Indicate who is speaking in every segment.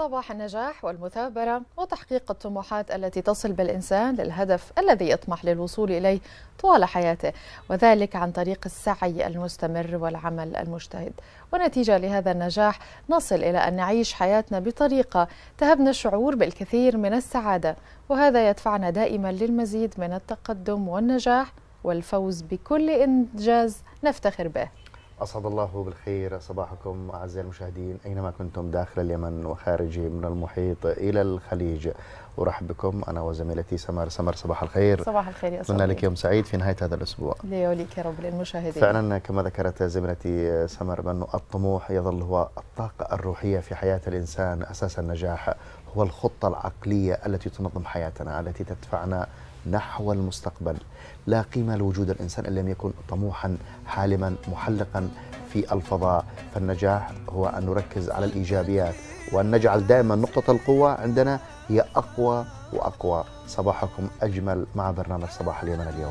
Speaker 1: صباح النجاح والمثابرة وتحقيق الطموحات التي تصل بالإنسان للهدف الذي يطمح للوصول إليه طوال حياته وذلك عن طريق السعي المستمر والعمل المجتهد ونتيجة لهذا النجاح نصل إلى أن نعيش حياتنا بطريقة تهبنا الشعور بالكثير من السعادة وهذا يدفعنا دائما للمزيد من التقدم والنجاح والفوز بكل إنجاز نفتخر به
Speaker 2: أسعد الله بالخير صباحكم أعزائي المشاهدين أينما كنتم داخل اليمن وخارجه من المحيط إلى الخليج أرحب بكم أنا وزميلتي سمر سمر صباح الخير
Speaker 1: صباح الخير يا
Speaker 2: أتمنى لك يوم سعيد في نهاية هذا الأسبوع
Speaker 1: لي وليك يا رب للمشاهدين
Speaker 2: فعلا كما ذكرت زميلتي سمر بأن الطموح يظل هو الطاقة الروحية في حياة الإنسان أساس النجاح هو الخطة العقلية التي تنظم حياتنا التي تدفعنا نحو المستقبل لا قيمة لوجود الإنسان إن لم يكن طموحا حالما محلقا في الفضاء فالنجاح هو أن نركز على الإيجابيات وأن نجعل دائما نقطة القوة عندنا هي أقوى وأقوى صباحكم أجمل مع برنامج صباح اليمن اليوم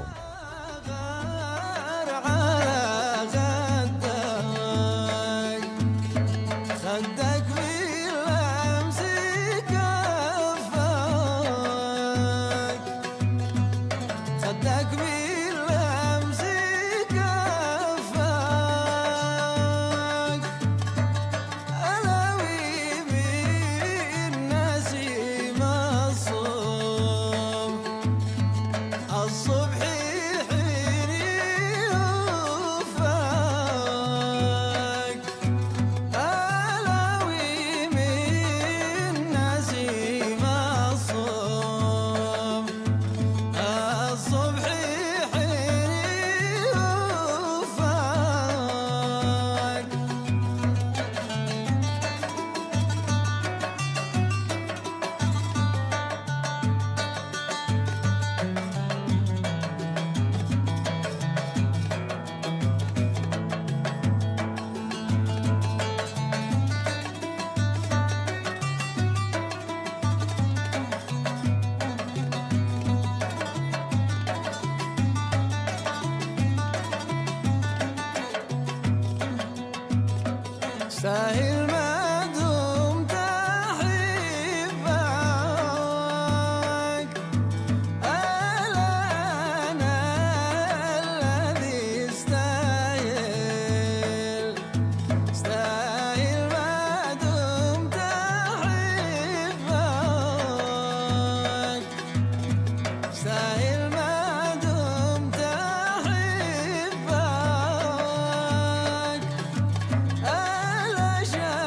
Speaker 3: شاء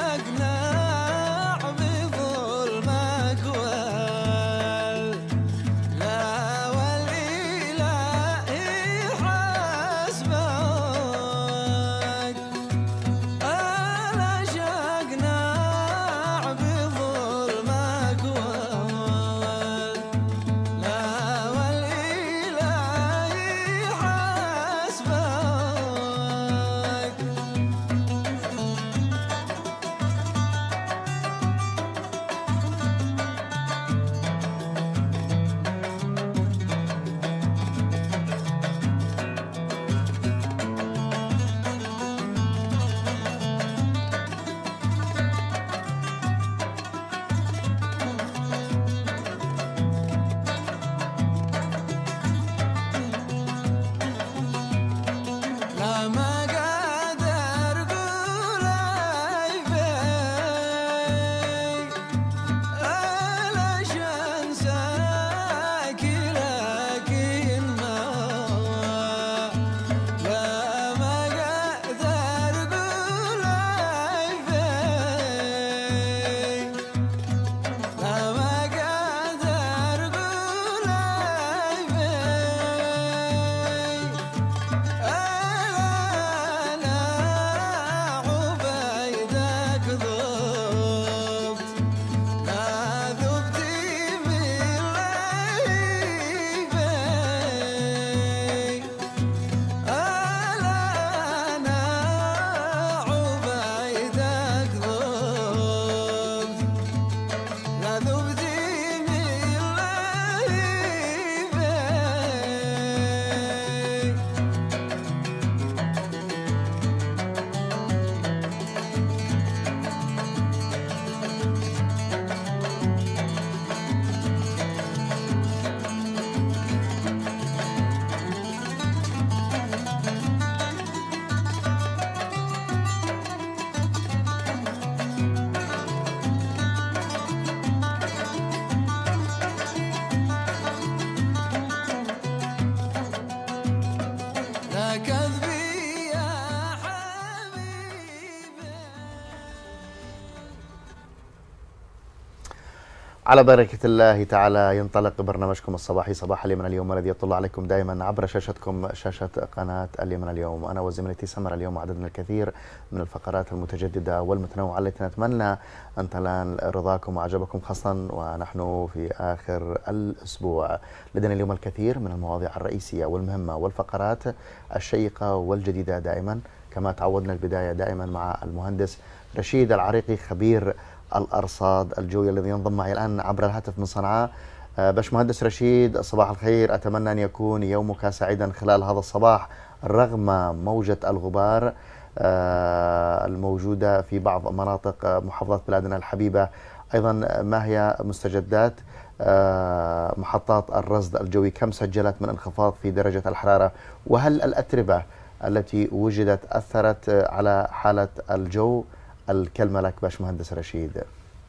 Speaker 2: على بركة الله تعالى ينطلق برنامجكم الصباحي صباح اليمن اليوم الذي يطل عليكم دائما عبر شاشتكم شاشة قناة اليمن اليوم أنا وزميلتي سمر اليوم عددنا الكثير من الفقرات المتجددة والمتنوعة التي نتمنى أن تنال رضاكم وعجبكم خاصة ونحن في آخر الأسبوع لدينا اليوم الكثير من المواضيع الرئيسية والمهمة والفقرات الشيقة والجديدة دائما كما تعودنا البداية دائما مع المهندس رشيد العريقي خبير الأرصاد الجوية الذي ينضم معي الآن عبر الهاتف من صنعاء آه، باش مهندس رشيد صباح الخير أتمنى أن يكون يومك سعيدا خلال هذا الصباح رغم موجة الغبار آه، الموجودة في بعض مناطق محافظات بلادنا الحبيبة أيضا ما هي مستجدات آه، محطات الرصد الجوي كم سجلت من انخفاض في درجة الحرارة وهل الأتربة التي وجدت أثرت على حالة الجو الكلمة لك باش مهندس رشيد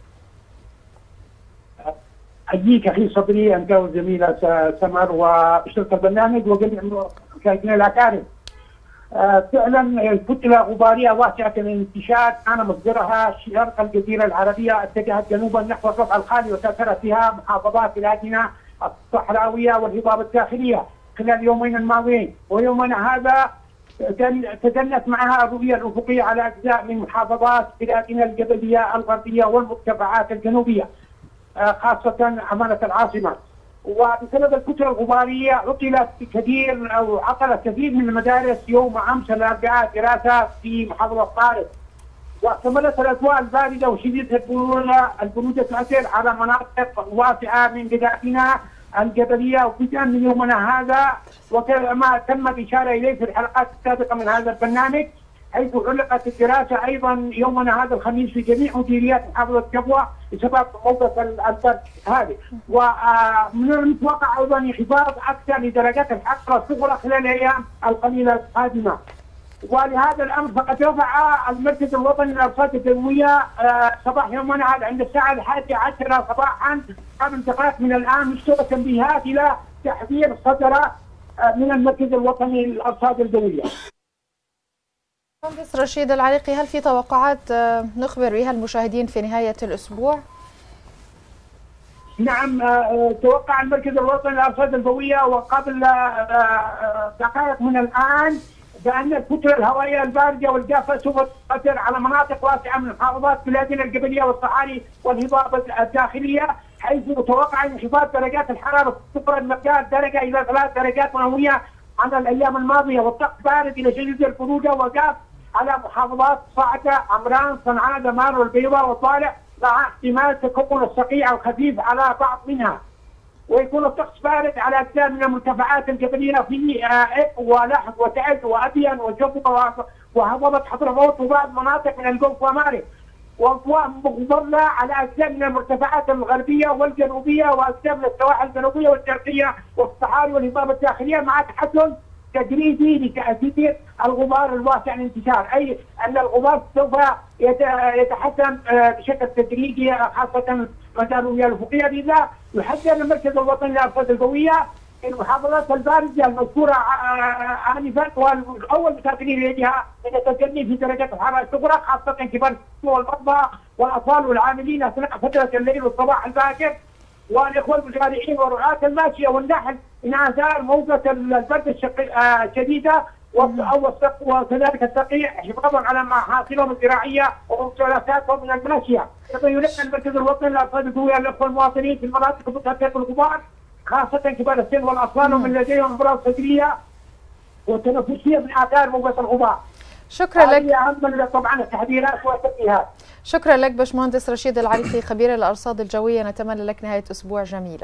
Speaker 3: أجيك أخي صدري أنت والزميلة سمر وأشرف البرنامج وجميع مشاهدينا الأكارم آه، فعلا كتلة غبارية واسعة الانتشار كان مصدرها شرق الجزيرة العربية اتجهت جنوبا نحو الربع الخالي وتأثرت فيها محافظات بلادنا الصحراوية والهضاب الداخلية خلال اليومين الماضيين ويومنا هذا تدنت معها الرؤية الأفقية على أجزاء من محافظات بلادنا الجبلية الغربية والمرتفعات الجنوبية آه، خاصة عمالة العاصمة وبسبب الكتل الغبارية عطلت كثير أو عطلت كثير من المدارس يوم أمس الأربعاء دراسة في محافظة طارق واحتملت الأجواء الباردة وشديدة البرودة البرودة تؤثر على مناطق واسعة من بلادنا الجبليه وبدءا من يومنا هذا وكما تم الاشاره اليه في الحلقات السابقه من هذا البرنامج حيث علقت الدراسه ايضا يومنا هذا الخميس في جميع مديريات محافظه كبوه بسبب موقف البرد هذه ومن المتوقع ايضا انخفاض اكثر لدرجات الحراره الصغرى خلال الايام القليله القادمه. ولهذا الامر فقد رفع المركز الوطني للارصاد الجويه آه، صباح يومنا هذا عند الساعه الحادية عشرة صباحا قبل انتقلت من الان مستوى تنبيهات الى تحذير صدر آه، من المركز الوطني للارصاد الجويه.
Speaker 1: مهندس رشيد العريقي هل في توقعات آه، نخبر بها المشاهدين في نهايه الاسبوع؟
Speaker 3: نعم توقع المركز الوطني للارصاد الجويه وقبل دقائق من الان بان الكتله الهوائيه البارده والجافه سوف تؤثر على مناطق واسعه من محافظات بلادنا القبليه والصحاري والهضاب الداخليه حيث متوقع انخفاض درجات الحراره صفر مقدار درجه الى ثلاث درجات مئويه عن الايام الماضيه والطقس بارد الى شديد البروده وجاف على محافظات صعده عمران صنعاء دمار والبيضاء وطالع مع احتمال تكون الصقيع الخفيف على بعض منها. ويكون الطقس بارد على اجزاء من المرتفعات الجبليه في إب ولحظ وتعز وابين وجبوه وهضبه حضرموت وبعض مناطق من الجوف ومارب واضواء مظلة على اجزاء من المرتفعات الغربيه والجنوبيه واجزاء من السواحل الجنوبيه والشرقيه والصحاري والهضاب الداخليه مع تحسن تدريجي لتأثير الغبار الواسع الانتشار أي أن الغبار سوف يتحسن آه، بشكل تدريجي خاصة مدى الرؤية الأفقية لذا يحذر المركز الوطني للأرصاد الجوية المحافظات الباردة المذكورة آه، آنفا والأول مسافرين إليها من التجني في درجات الحرارة الصغرى خاصة كبار والمرضى والأطفال والعاملين أثناء فترة الليل والصباح الباكر والاخوه المزارعين ورعاة الماشيه والنحل من اثار موجه البرد الشديده وكذلك التقيع حفاظا على محاصيلهم الزراعيه وممتلكاتهم من الماشيه. كما يلقى المركز الوطني للارصاد الجويه الاخوه المواطنين في المناطق المتاثره بالغبار خاصه كبار السن والاطفال ومن لديهم امراض صدريه وتنفسيه من اثار موجه الغبار.
Speaker 1: شكرا لك
Speaker 3: اهم طبعا التحذيرات والتنبيهات.
Speaker 1: شكرا لك باشمهندس رشيد العريقي خبير الارصاد الجويه نتمنى لك نهايه اسبوع جميله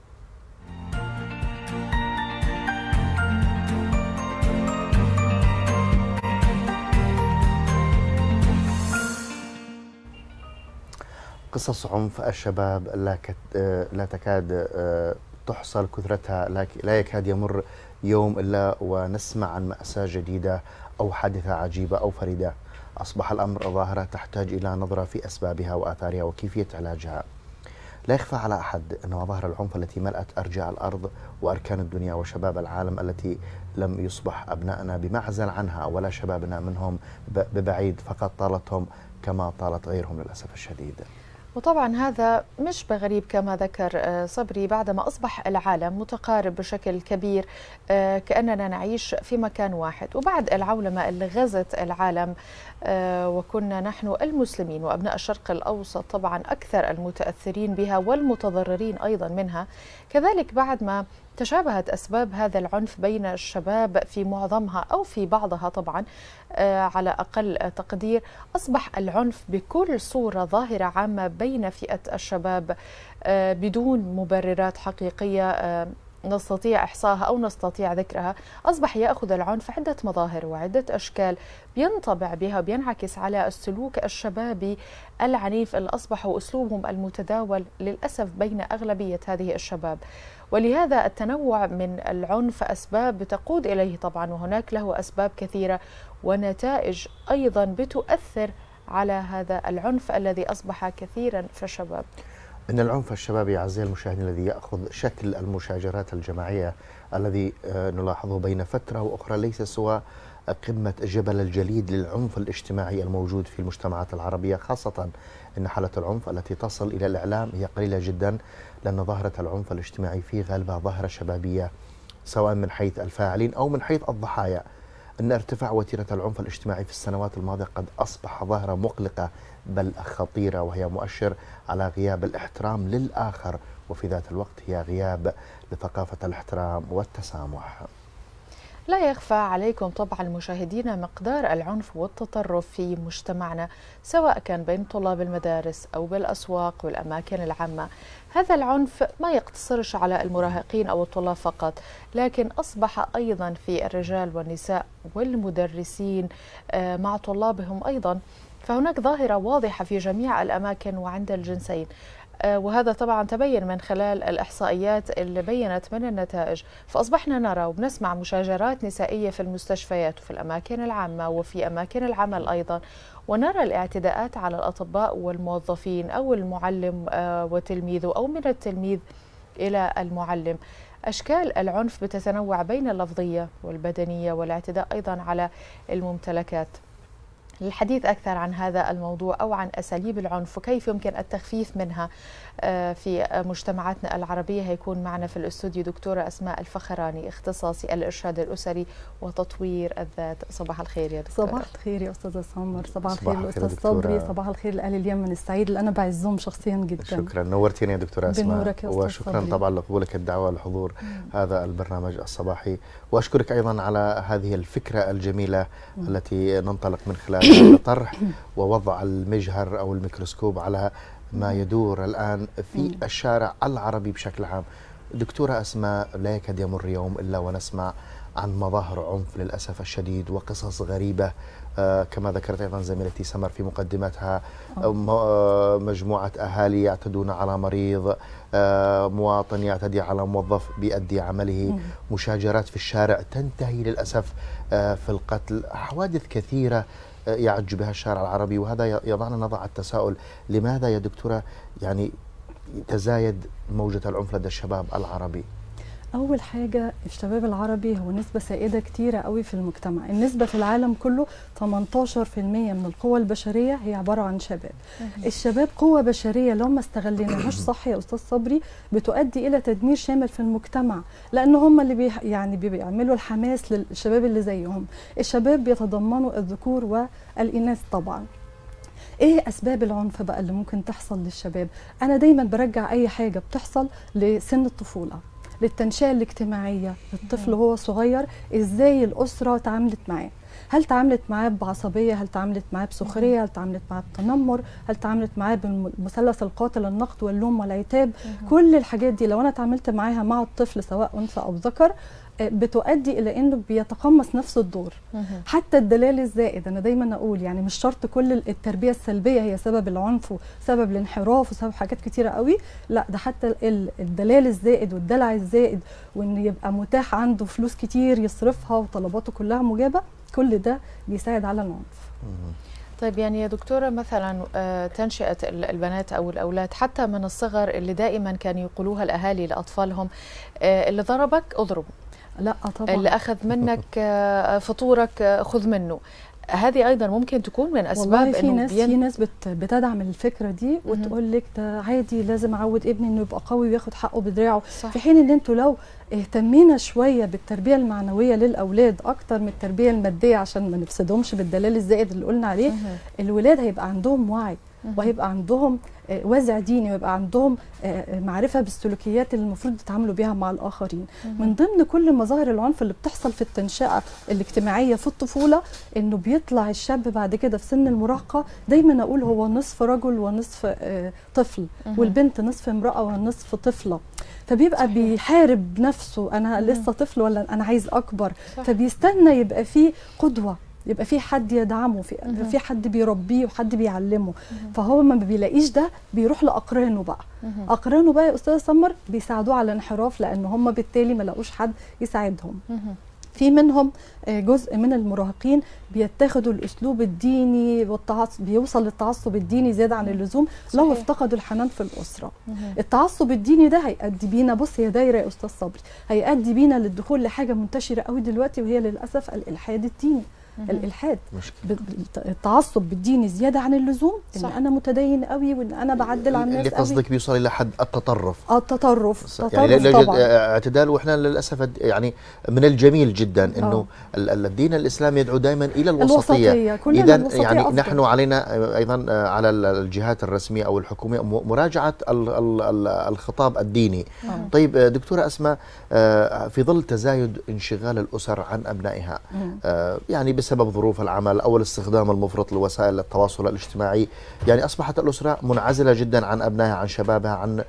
Speaker 2: قصص عنف الشباب لا, لا تكاد آه، تحصل كثرتها لا يكاد يمر يوم الا ونسمع عن ماساه جديده او حادثه عجيبه او فريده أصبح الأمر ظاهرة تحتاج إلى نظرة في أسبابها وآثارها وكيفية علاجها لا يخفى على أحد أن مظاهر العنف التي ملأت أرجاء الأرض وأركان الدنيا وشباب العالم التي لم يصبح أبنائنا بمعزل عنها ولا شبابنا منهم ببعيد فقد طالتهم كما طالت غيرهم للأسف الشديد
Speaker 1: وطبعا هذا مش بغريب كما ذكر آه، صبري بعدما أصبح العالم متقارب بشكل كبير آه، كأننا نعيش في مكان واحد وبعد العولمة اللي غزت العالم آه، وكنا نحن المسلمين وأبناء الشرق الأوسط طبعا أكثر المتأثرين بها والمتضررين أيضا منها كذلك بعد ما تشابهت أسباب هذا العنف بين الشباب في معظمها أو في بعضها طبعا على أقل تقدير أصبح العنف بكل صورة ظاهرة عامة بين فئة الشباب آه، بدون مبررات حقيقية آه، نستطيع إحصاها أو نستطيع ذكرها أصبح يأخذ العنف عدة مظاهر وعدة أشكال بينطبع بها وبينعكس على السلوك الشبابي العنيف اللي أصبحوا أسلوبهم المتداول للأسف بين أغلبية هذه الشباب ولهذا التنوع من العنف أسباب تقود إليه طبعا وهناك له أسباب كثيرة ونتائج أيضا بتؤثر على هذا العنف الذي أصبح كثيرا في الشباب
Speaker 2: إن العنف الشبابي أعزائي المشاهدين الذي يأخذ شكل المشاجرات الجماعية الذي آه، نلاحظه بين فترة وأخرى ليس سوى قمة جبل الجليد للعنف الاجتماعي الموجود في المجتمعات العربية خاصة أن حالة العنف التي تصل إلى الإعلام هي قليلة جدا لأن ظاهرة العنف الاجتماعي في غالبها ظاهرة شبابية سواء من حيث الفاعلين أو من حيث الضحايا أن ارتفاع وتيرة العنف الاجتماعي في السنوات الماضية قد أصبح ظاهرة مقلقة بل خطيرة وهي مؤشر على غياب الاحترام للآخر وفي ذات الوقت هي غياب لثقافة الاحترام والتسامح
Speaker 1: لا يخفى عليكم طبعا المشاهدين مقدار العنف والتطرف في مجتمعنا سواء كان بين طلاب المدارس أو بالأسواق والأماكن العامة هذا العنف ما يقتصرش على المراهقين أو الطلاب فقط لكن أصبح أيضا في الرجال والنساء والمدرسين آه، مع طلابهم أيضا فهناك ظاهرة واضحة في جميع الأماكن وعند الجنسين آه، وهذا طبعا تبين من خلال الإحصائيات اللي بينت من النتائج فأصبحنا نرى وبنسمع مشاجرات نسائية في المستشفيات وفي الأماكن العامة وفي أماكن العمل أيضا ونرى الاعتداءات على الأطباء والموظفين أو المعلم آه، وتلميذه أو من التلميذ إلى المعلم أشكال العنف بتتنوع بين اللفظية والبدنية والاعتداء أيضا على الممتلكات للحديث أكثر عن هذا الموضوع أو عن أساليب العنف وكيف يمكن التخفيف منها آه، في مجتمعاتنا العربية هيكون معنا في الاستوديو دكتورة أسماء الفخراني اختصاصي الإرشاد الأسري وتطوير الذات صباح الخير يا دكتورة
Speaker 4: صباح الخير يا أستاذة سمر صباح الخير الأستاذ صبري صباح الخير لأهل اليمن السعيد اللي أنا بعزهم شخصيا جدا
Speaker 2: شكرا نورتيني يا دكتورة أسماء
Speaker 4: بنورك يا أستاذ
Speaker 2: وشكرا
Speaker 4: صبري.
Speaker 2: طبعا لقبولك الدعوة لحضور هذا البرنامج الصباحي وأشكرك أيضا على هذه الفكرة الجميلة التي ننطلق من خلالها لطرح ووضع المجهر أو الميكروسكوب على ما يدور الآن في الشارع العربي بشكل عام دكتورة أسماء لا يكاد يمر يوم إلا ونسمع عن مظاهر عنف للأسف الشديد وقصص غريبة آه كما ذكرت أيضا زميلتي سمر في مقدمتها آه م- آه مجموعة أهالي يعتدون على مريض آه مواطن يعتدي على موظف بيأدي عمله مشاجرات في الشارع تنتهي للأسف آه في القتل حوادث كثيرة آه، يعج بها الشارع العربي وهذا ي- يضعنا نضع التساؤل لماذا يا دكتورة يعني تزايد موجة العنف لدى الشباب العربي
Speaker 4: اول حاجه الشباب العربي هو نسبه سائده كتيره قوي في المجتمع النسبه في العالم كله 18% من القوى البشريه هي عباره عن شباب الشباب قوه بشريه لو ما استغليناهاش صح يا استاذ صبري بتؤدي الى تدمير شامل في المجتمع لان هم اللي بي يعني بيعملوا الحماس للشباب اللي زيهم الشباب بيتضمنوا الذكور والاناث طبعا ايه اسباب العنف بقى اللي ممكن تحصل للشباب انا دايما برجع اي حاجه بتحصل لسن الطفوله للتنشئه الاجتماعيه الطفل وهو صغير ازاي الاسره تعاملت معاه هل تعاملت معاه بعصبيه هل تعاملت معاه بسخريه هل تعاملت معاه بتنمر هل تعاملت معاه بالمثلث القاتل النقد واللوم والعتاب كل الحاجات دي لو انا تعاملت معاها مع الطفل سواء انثى او ذكر آه، بتؤدي الى انه بيتقمص نفس الدور حتى الدلال الزائد انا دايما اقول يعني مش شرط كل التربيه السلبيه هي سبب العنف وسبب الانحراف وسبب حاجات كتيره قوي لا ده حتى ال- الدلال الزائد والدلع الزائد وان يبقى متاح عنده فلوس كتير يصرفها وطلباته كلها مجابه كل ده بيساعد على العنف
Speaker 1: طيب يعني يا دكتورة مثلا آه، تنشئة ال- البنات أو الأولاد حتى من الصغر اللي دائما كانوا يقولوها الأهالي لأطفالهم آه، اللي ضربك اضربه
Speaker 4: لا طبعا
Speaker 1: اللي أخذ منك آه، فطورك آه، خذ منه هذه ايضا ممكن تكون من اسباب
Speaker 4: والله في
Speaker 1: انه
Speaker 4: ناس في ناس بت بتدعم الفكره دي وتقول لك ده عادي لازم اعود ابني انه يبقى قوي وياخد حقه بدراعه
Speaker 1: صح.
Speaker 4: في حين ان انتوا لو اهتمينا شويه بالتربيه المعنويه للاولاد اكتر من التربيه الماديه عشان ما نفسدهمش بالدلال الزائد اللي قلنا عليه
Speaker 1: مهم.
Speaker 4: الولاد هيبقى عندهم وعي وهيبقى عندهم آه، وازع ديني ويبقى عندهم آه، معرفه بالسلوكيات اللي المفروض يتعاملوا بيها مع الاخرين من ضمن كل مظاهر العنف اللي بتحصل في التنشئه الاجتماعيه في الطفوله انه بيطلع الشاب بعد كده في سن المراهقه دايما اقول هو نصف رجل ونصف آه، طفل والبنت نصف امراه ونصف طفله فبيبقى
Speaker 1: صحيح.
Speaker 4: بيحارب نفسه انا لسه طفل ولا انا عايز اكبر
Speaker 1: صح.
Speaker 4: فبيستنى يبقى فيه قدوه يبقى في حد يدعمه في
Speaker 1: مهم.
Speaker 4: في حد بيربيه وحد بيعلمه فهو ما بيلاقيش ده بيروح لاقرانه بقى
Speaker 1: مهم.
Speaker 4: اقرانه بقى يا استاذ سمر بيساعدوه على الانحراف لان هم بالتالي ما لاقوش حد يساعدهم
Speaker 1: مهم.
Speaker 4: في منهم آه، جزء من المراهقين بيتخذوا الاسلوب الديني والتعصب بيوصل للتعصب الديني زياده عن اللزوم لو
Speaker 1: صحيح.
Speaker 4: افتقدوا الحنان في الاسره
Speaker 1: مهم.
Speaker 4: التعصب الديني ده هيؤدي بينا بص هي دايره يا استاذ صبري هيؤدي بينا للدخول لحاجه منتشره قوي دلوقتي وهي للاسف الالحاد الديني الالحاد
Speaker 2: مشكلة
Speaker 4: بال- التعصب بالديني زياده عن اللزوم ان
Speaker 1: صح.
Speaker 4: انا متدين قوي وان انا بعدل على
Speaker 2: اللي
Speaker 4: الناس قوي
Speaker 2: قصدك بيوصل الى حد التطرف
Speaker 4: اه التطرف
Speaker 2: ص-
Speaker 4: تطرف
Speaker 2: يعني لا يوجد
Speaker 4: طبعا
Speaker 2: اعتدال واحنا للاسف الد- يعني من الجميل جدا انه
Speaker 4: آه.
Speaker 2: ال- ال- الدين الاسلامي يدعو دائما الى الوسطيه
Speaker 4: الوسطيه كلنا
Speaker 2: اذا
Speaker 4: الوسطية
Speaker 2: يعني
Speaker 4: أفضل.
Speaker 2: نحن علينا ايضا على ال- الجهات الرسميه او الحكوميه م- مراجعه ال- ال- ال- الخطاب الديني
Speaker 4: آه.
Speaker 2: طيب دكتوره اسماء آه، في ظل تزايد انشغال الاسر عن ابنائها
Speaker 4: مم.
Speaker 2: آه، يعني بسبب ظروف العمل او الاستخدام المفرط لوسائل التواصل الاجتماعي يعني اصبحت الاسره منعزله جدا عن ابنائها عن شبابها عن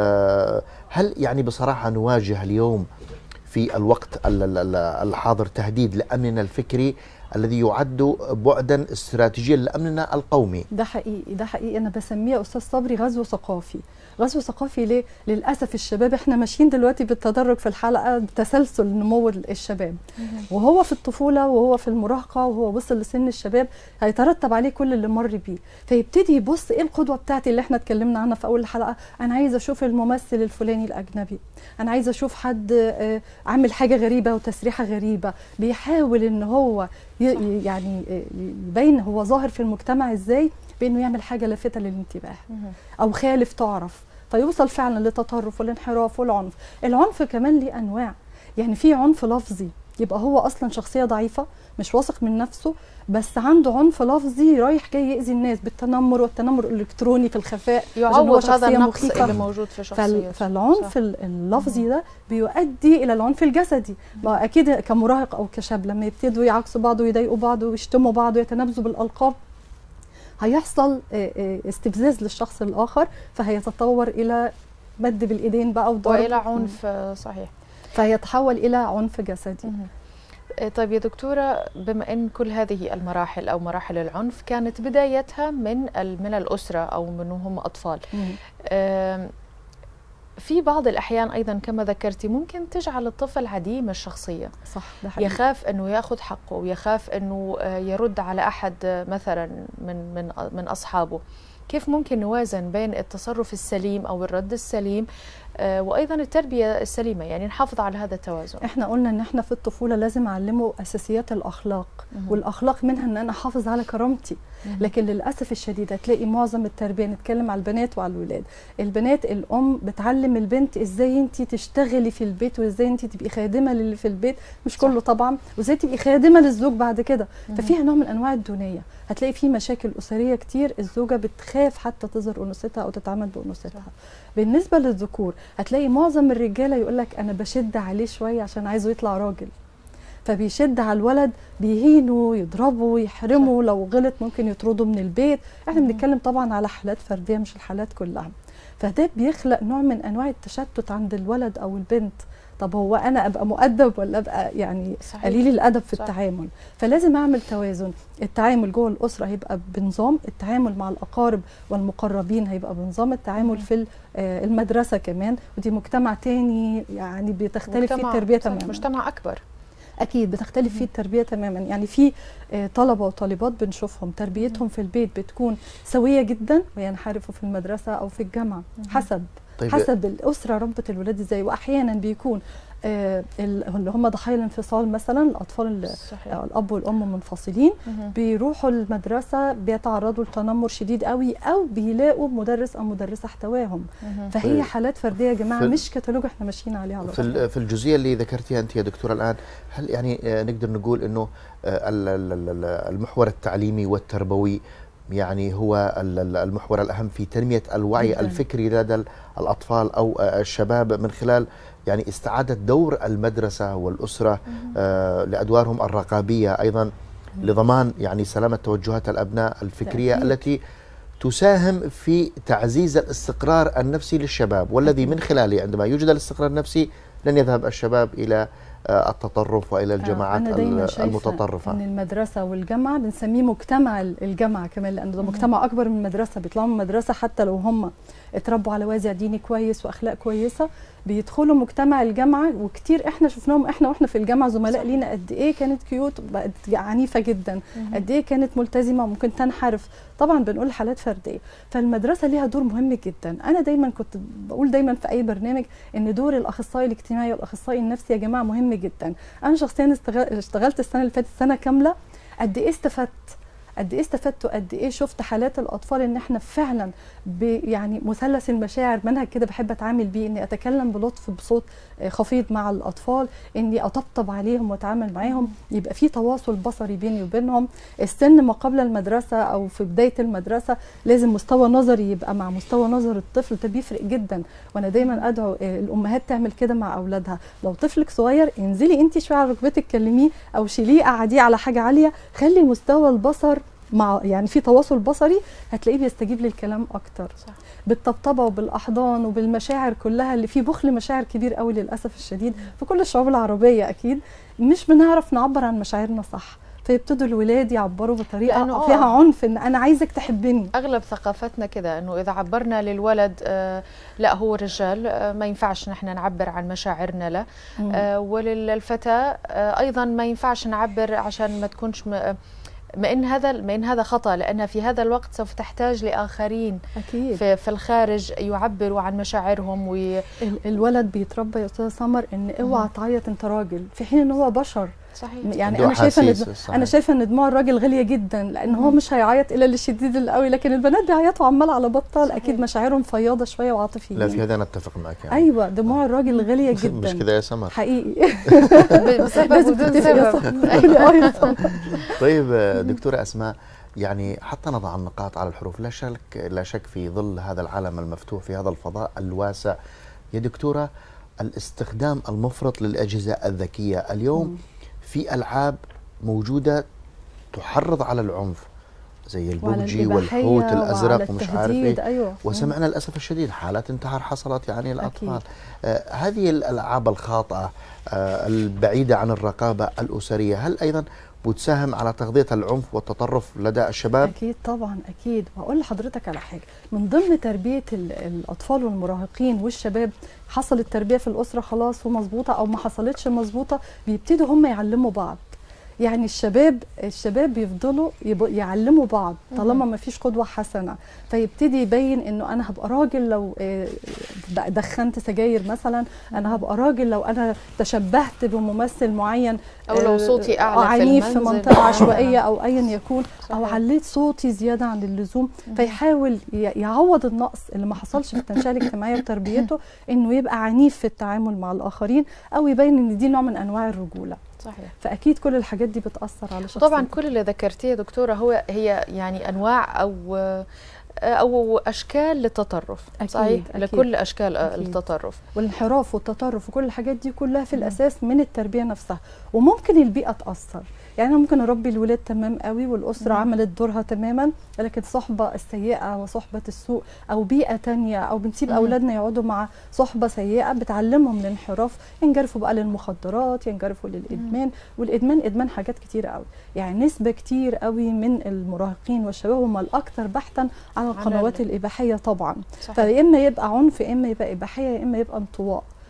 Speaker 2: آه، هل يعني بصراحه نواجه اليوم في الوقت ال- ال- ال- الحاضر تهديد لامننا الفكري الذي يعد بعدا استراتيجيا لامننا القومي
Speaker 4: ده حقيقي ده حقيقي انا بسميه استاذ صبري غزو ثقافي غزو ثقافي ليه للاسف الشباب احنا ماشيين دلوقتي بالتدرج في الحلقه بتسلسل نمو الشباب وهو في الطفوله وهو في المراهقه وهو وصل لسن الشباب هيترتب عليه كل اللي مر بيه فيبتدي يبص ايه القدوه بتاعتي اللي احنا اتكلمنا عنها في اول الحلقه انا عايزه اشوف الممثل الفلاني الاجنبي انا عايزه اشوف حد آه، عامل حاجه غريبه وتسريحه غريبه بيحاول ان هو ي- ي- يعني آه، يبين هو ظاهر في المجتمع ازاي بانه يعمل حاجه لافته للانتباه
Speaker 1: مهم.
Speaker 4: او خالف تعرف فيوصل فعلا للتطرف والانحراف والعنف العنف كمان ليه انواع يعني في عنف لفظي يبقى هو اصلا شخصيه ضعيفه مش واثق من نفسه بس عنده عنف لفظي رايح جاي يأذي الناس بالتنمر والتنمر الالكتروني في الخفاء عشان هو
Speaker 1: يعوض هذا
Speaker 4: شخصية
Speaker 1: النقص
Speaker 4: مخيفة.
Speaker 1: اللي موجود في
Speaker 4: فال-
Speaker 1: شخصيته
Speaker 4: فالعنف
Speaker 1: صح.
Speaker 4: ال- اللفظي ده بيؤدي الى العنف الجسدي ما اكيد كمراهق او كشاب لما يبتدوا يعكسوا بعض ويضايقوا بعض ويشتموا بعض ويتنابزوا بالالقاب هيحصل آه، آه، استفزاز للشخص الاخر فهيتطور الى مد بالايدين بقى وضرب
Speaker 1: والى عنف آه، صحيح
Speaker 4: فيتحول الى عنف جسدي
Speaker 1: مهم. آه، طيب يا دكتورة بما أن كل هذه المراحل أو مراحل العنف كانت بدايتها من ال- من الأسرة أو من هم أطفال آم، في بعض الأحيان أيضا كما ذكرتي ممكن تجعل الطفل عديم الشخصية
Speaker 4: صح ده حقيقي
Speaker 1: يخاف أنه يأخذ حقه ويخاف أنه آه، يرد على أحد آه، مثلا من من من أصحابه كيف ممكن نوازن بين التصرف السليم أو الرد السليم آه، وأيضا التربية السليمة يعني نحافظ على هذا التوازن
Speaker 4: احنا قلنا ان احنا في الطفوله لازم اعلمه اساسيات الاخلاق
Speaker 1: مهم.
Speaker 4: والاخلاق منها ان انا احافظ على كرامتي
Speaker 1: مهم.
Speaker 4: لكن للاسف الشديد هتلاقي معظم التربيه نتكلم على البنات وعلى الولاد البنات الام بتعلم البنت ازاي انت تشتغلي في البيت وازاي انت تبقي خادمه للي في البيت مش
Speaker 1: صح.
Speaker 4: كله طبعا وازاي تبقي خادمه للزوج بعد كده
Speaker 1: مهم.
Speaker 4: ففيها نوع من انواع الدونيه هتلاقي في مشاكل اسريه كتير الزوجه بتخاف حتى تظهر انوثتها او تتعامل بانوثتها
Speaker 1: صح.
Speaker 4: بالنسبه للذكور هتلاقي معظم الرجاله يقول لك انا بشد عليه شويه عشان عايزه يطلع راجل فبيشد على الولد بيهينه يضربه يحرمه لو غلط ممكن يطرده من البيت احنا
Speaker 1: مهم.
Speaker 4: بنتكلم طبعا على حالات فرديه مش الحالات كلها فده بيخلق نوع من انواع التشتت عند الولد او البنت طب هو انا ابقى مؤدب ولا ابقى يعني
Speaker 1: صحيح.
Speaker 4: قليل الادب في
Speaker 1: صح.
Speaker 4: التعامل فلازم اعمل توازن التعامل جوه الاسره هيبقى بنظام التعامل مع الاقارب والمقربين هيبقى بنظام التعامل
Speaker 1: مم.
Speaker 4: في ال- آه، المدرسه كمان ودي مجتمع تاني يعني بيتختلف فيه
Speaker 1: مجتمع-
Speaker 4: التربيه
Speaker 1: صح،
Speaker 4: تماما
Speaker 1: مجتمع أكبر
Speaker 4: اكيد بتختلف فيه التربيه تماما يعني في آه، طلبه وطالبات بنشوفهم تربيتهم في البيت بتكون سويه جدا وينحرفوا في المدرسه او في الجامعه حسب
Speaker 2: طيب
Speaker 4: حسب الاسره ربت الولاد ازاي واحيانا بيكون آه، ال- اللي هم ضحايا الانفصال مثلا الاطفال اللي
Speaker 1: صحيح
Speaker 4: أو الاب والام منفصلين
Speaker 1: مهم.
Speaker 4: بيروحوا المدرسه بيتعرضوا لتنمر شديد قوي او بيلاقوا مدرس او مدرسه احتواهم
Speaker 1: مهم.
Speaker 4: فهي
Speaker 2: طيب.
Speaker 4: حالات فرديه يا جماعه
Speaker 2: في-
Speaker 4: مش كتالوج احنا ماشيين عليه على
Speaker 2: في
Speaker 4: طول
Speaker 2: ال- في الجزئيه اللي ذكرتيها انت يا دكتوره الان هل يعني آه، نقدر نقول انه آه، ال- ال- ال- المحور التعليمي والتربوي يعني هو ال- ال- المحور الاهم في تنميه الوعي
Speaker 4: جداً.
Speaker 2: الفكري لدى ال- الاطفال او آه، الشباب من خلال يعني استعاده دور المدرسه والاسره آه، لادوارهم الرقابيه ايضا لضمان يعني سلامه توجهات الابناء الفكريه
Speaker 4: أكيد.
Speaker 2: التي تساهم في تعزيز الاستقرار النفسي للشباب والذي من خلاله عندما يوجد الاستقرار النفسي لن يذهب الشباب الى آه، التطرف والى الجماعات
Speaker 4: أنا دايما
Speaker 2: ال-
Speaker 4: شايفة
Speaker 2: المتطرفه
Speaker 4: ان المدرسه والجامعه بنسميه مجتمع ال- الجامعه كمان لان ده مجتمع اكبر من المدرسه بيطلعوا من المدرسه حتى لو هم اتربوا على وازع ديني كويس واخلاق كويسه بيدخلوا مجتمع الجامعه وكتير احنا شفناهم احنا واحنا في الجامعه زملاء لينا قد ايه كانت كيوت بقت عنيفه جدا قد ايه كانت ملتزمه وممكن تنحرف طبعا بنقول حالات فرديه فالمدرسه ليها دور مهم جدا انا دايما كنت بقول دايما في اي برنامج ان دور الاخصائي الاجتماعي والاخصائي النفسي يا جماعه مهم جدا انا شخصيا استغ- اشتغلت السنه اللي فاتت سنه كامله قد ايه استفدت قد ايه استفدت وقد ايه شفت حالات الاطفال ان احنا فعلا ب يعني مثلث المشاعر منهج كده بحب اتعامل بيه اني اتكلم بلطف بصوت آه، خفيض مع الاطفال اني اطبطب عليهم واتعامل معاهم يبقى في تواصل بصري بيني وبينهم السن ما قبل المدرسه او في بدايه المدرسه لازم مستوى نظري يبقى مع مستوى نظر الطفل ده بيفرق جدا وانا دايما ادعو آه، الامهات تعمل كده مع اولادها لو طفلك صغير انزلي انت شويه على ركبتك كلميه او شيليه قعديه على حاجه عاليه خلي مستوى البصر مع يعني في تواصل بصري هتلاقيه بيستجيب للكلام اكتر
Speaker 1: صح.
Speaker 4: بالطبطبه وبالاحضان وبالمشاعر كلها اللي في بخل مشاعر كبير قوي للاسف الشديد في كل الشعوب العربيه اكيد مش بنعرف نعبر عن مشاعرنا صح فيبتدوا الولاد يعبروا بطريقه
Speaker 1: لأنه
Speaker 4: فيها
Speaker 1: آه.
Speaker 4: عنف ان انا عايزك تحبني
Speaker 1: اغلب ثقافتنا كده انه اذا عبرنا للولد آه لا هو رجال آه ما ينفعش نحن نعبر عن مشاعرنا له آه وللفتاه آه ايضا ما ينفعش نعبر عشان ما تكونش م- ما ان هذا ما ان هذا خطا لانها في هذا الوقت سوف تحتاج لاخرين
Speaker 4: اكيد
Speaker 1: في, في الخارج يعبروا عن مشاعرهم وي
Speaker 4: ال- الولد بيتربى يا استاذه سمر ان اوعى تعيط انت راجل في حين ان هو بشر
Speaker 1: صحيح
Speaker 4: يعني
Speaker 2: عنده
Speaker 4: انا شايفه ان
Speaker 2: أحاسيس،
Speaker 4: دم-
Speaker 2: صحيح.
Speaker 4: انا شايفه ان دموع الراجل غاليه جدا لان هو
Speaker 1: مم.
Speaker 4: مش هيعيط الا للشديد القوي لكن البنات بيعيطوا عمال على بطال
Speaker 1: صحيح.
Speaker 4: اكيد مشاعرهم فياضه شويه وعاطفيه
Speaker 2: لا في هذا نتفق معك يعني
Speaker 4: ايوه دموع الراجل غاليه
Speaker 2: مش
Speaker 4: جدا
Speaker 2: كذا يا سمر
Speaker 4: حقيقي
Speaker 1: بسبب
Speaker 4: لازم
Speaker 1: بدون
Speaker 4: تتفق يا
Speaker 1: سبب
Speaker 4: صاحبي. أيوة طبعاً.
Speaker 2: طيب آه، دكتورة أسماء يعني حتى نضع النقاط على الحروف لا شك لا شك في ظل هذا العالم المفتوح في هذا الفضاء الواسع يا دكتورة الاستخدام المفرط للأجهزة الذكية اليوم في ألعاب موجودة تحرض على العنف زي
Speaker 4: وعلى
Speaker 2: البوجي
Speaker 4: الإباحية
Speaker 2: والحوت
Speaker 4: وعلى
Speaker 2: الأزرق ومش عارف
Speaker 4: التهديد،
Speaker 2: إيه
Speaker 4: ايوه
Speaker 2: وسمعنا للأسف الشديد حالات انتحار حصلت يعني الأطفال
Speaker 4: أكيد.
Speaker 2: آه هذه الألعاب الخاطئة آه البعيدة عن الرقابة الأسرية هل أيضا بتساهم على تغذية العنف والتطرف لدى الشباب؟
Speaker 4: اكيد طبعا اكيد وهقول لحضرتك على حاجه من ضمن تربيه ال- الاطفال والمراهقين والشباب حصلت تربيه في الاسره خلاص ومظبوطه او ما حصلتش مظبوطه بيبتدوا هم يعلموا بعض يعني الشباب الشباب بيفضلوا يب- يعلموا بعض طالما ما فيش قدوه حسنه فيبتدي يبين انه انا هبقى راجل لو آه، د- دخنت سجاير مثلا انا هبقى راجل لو انا تشبهت بممثل معين
Speaker 1: أو لو
Speaker 4: آه،
Speaker 1: صوتي أعلى
Speaker 4: آه،
Speaker 1: في
Speaker 4: عنيف في
Speaker 1: المنزل.
Speaker 4: منطقه
Speaker 1: آه.
Speaker 4: عشوائيه او ايا يكون او
Speaker 1: صحيح.
Speaker 4: عليت صوتي زياده عن اللزوم فيحاول ي- يعوض النقص اللي ما حصلش في التنشئه الاجتماعيه وتربيته انه يبقى عنيف في التعامل مع الاخرين او يبين ان دي نوع من انواع الرجوله
Speaker 1: صحيح
Speaker 4: فاكيد كل الحاجات دي بتاثر على شخصيته
Speaker 1: طبعا كل اللي ذكرتيه دكتوره هو هي يعني انواع او او اشكال للتطرف
Speaker 4: أكيد،
Speaker 1: صحيح
Speaker 4: أكيد.
Speaker 1: لكل اشكال
Speaker 4: أكيد.
Speaker 1: التطرف
Speaker 4: والانحراف والتطرف وكل الحاجات دي كلها في الاساس من التربيه نفسها وممكن البيئه تاثر يعني انا ممكن اربي الولاد تمام قوي والاسره
Speaker 1: مم.
Speaker 4: عملت دورها تماما لكن صحبه السيئه وصحبه السوء او بيئه تانية او بنسيب
Speaker 1: مم.
Speaker 4: اولادنا يقعدوا مع صحبه سيئه بتعلمهم الانحراف ينجرفوا بقى للمخدرات ينجرفوا للادمان والادمان ادمان حاجات كتير قوي يعني نسبه كتير قوي من المراهقين والشباب هم الاكثر بحثا على القنوات
Speaker 1: ال-
Speaker 4: الاباحيه طبعا
Speaker 1: صحيح
Speaker 4: فيا اما يبقى عنف يا اما يبقى اباحيه يا اما يبقى انطواء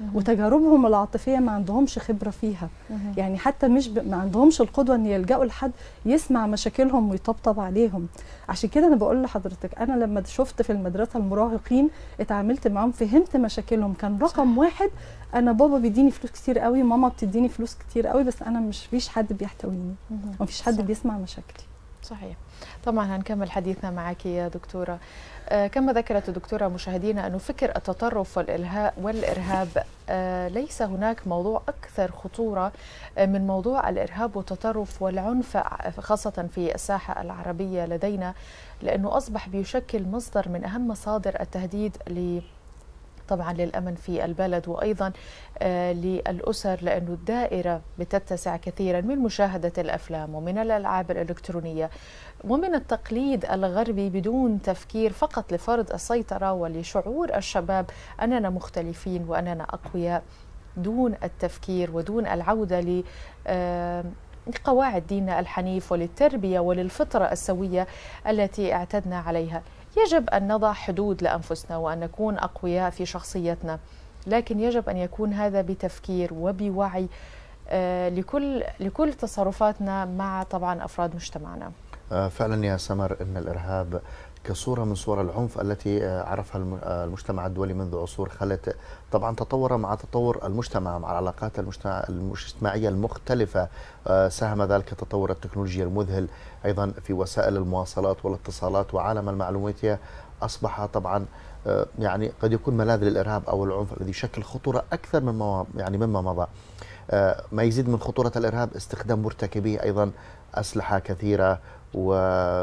Speaker 4: وتجاربهم العاطفيه ما عندهمش خبره فيها
Speaker 1: مهم.
Speaker 4: يعني حتى مش ب... ما عندهمش القدوه ان يلجأوا لحد يسمع مشاكلهم ويطبطب عليهم عشان كده انا بقول لحضرتك انا لما شفت في المدرسه المراهقين اتعاملت معاهم فهمت مشاكلهم كان رقم واحد انا بابا بيديني فلوس كتير قوي ماما بتديني فلوس كتير قوي بس انا مش فيش حد بيحتويني
Speaker 1: مهم.
Speaker 4: ومفيش حد
Speaker 1: صح.
Speaker 4: بيسمع مشاكلي
Speaker 1: صحيح طبعا هنكمل حديثنا معك يا دكتورة آه، كما ذكرت الدكتورة مشاهدينا أنه فكر التطرف والإلهاء والإرهاب آه، ليس هناك موضوع أكثر خطورة آه، من موضوع الإرهاب والتطرف والعنف ع- خاصة في الساحة العربية لدينا لأنه أصبح بيشكل مصدر من أهم مصادر التهديد ل طبعا للامن في البلد وايضا آه للاسر لانه الدائره بتتسع كثيرا من مشاهده الافلام ومن الالعاب الالكترونيه ومن التقليد الغربي بدون تفكير فقط لفرض السيطره ولشعور الشباب اننا مختلفين واننا اقوياء دون التفكير ودون العوده ل آه لقواعد ديننا الحنيف وللتربيه وللفطره السويه التي اعتدنا عليها يجب ان نضع حدود لانفسنا وان نكون اقوياء في شخصيتنا لكن يجب ان يكون هذا بتفكير وبوعي آه، لكل لكل تصرفاتنا مع طبعا افراد مجتمعنا
Speaker 2: آه، فعلا يا سمر ان الارهاب كصوره من صور العنف التي آه، عرفها الم- آه، المجتمع الدولي منذ عصور خلت طبعا تطور مع تطور المجتمع مع العلاقات المجتمع المجتمعيه المختلفه آه، ساهم ذلك تطور التكنولوجيا المذهل ايضا في وسائل المواصلات والاتصالات وعالم المعلوماتيه اصبح طبعا آه، يعني قد يكون ملاذ للارهاب او العنف الذي يشكل خطوره اكثر مما يعني مما مضى آه، ما يزيد من خطورة الإرهاب استخدام مرتكبيه أيضا أسلحة كثيرة و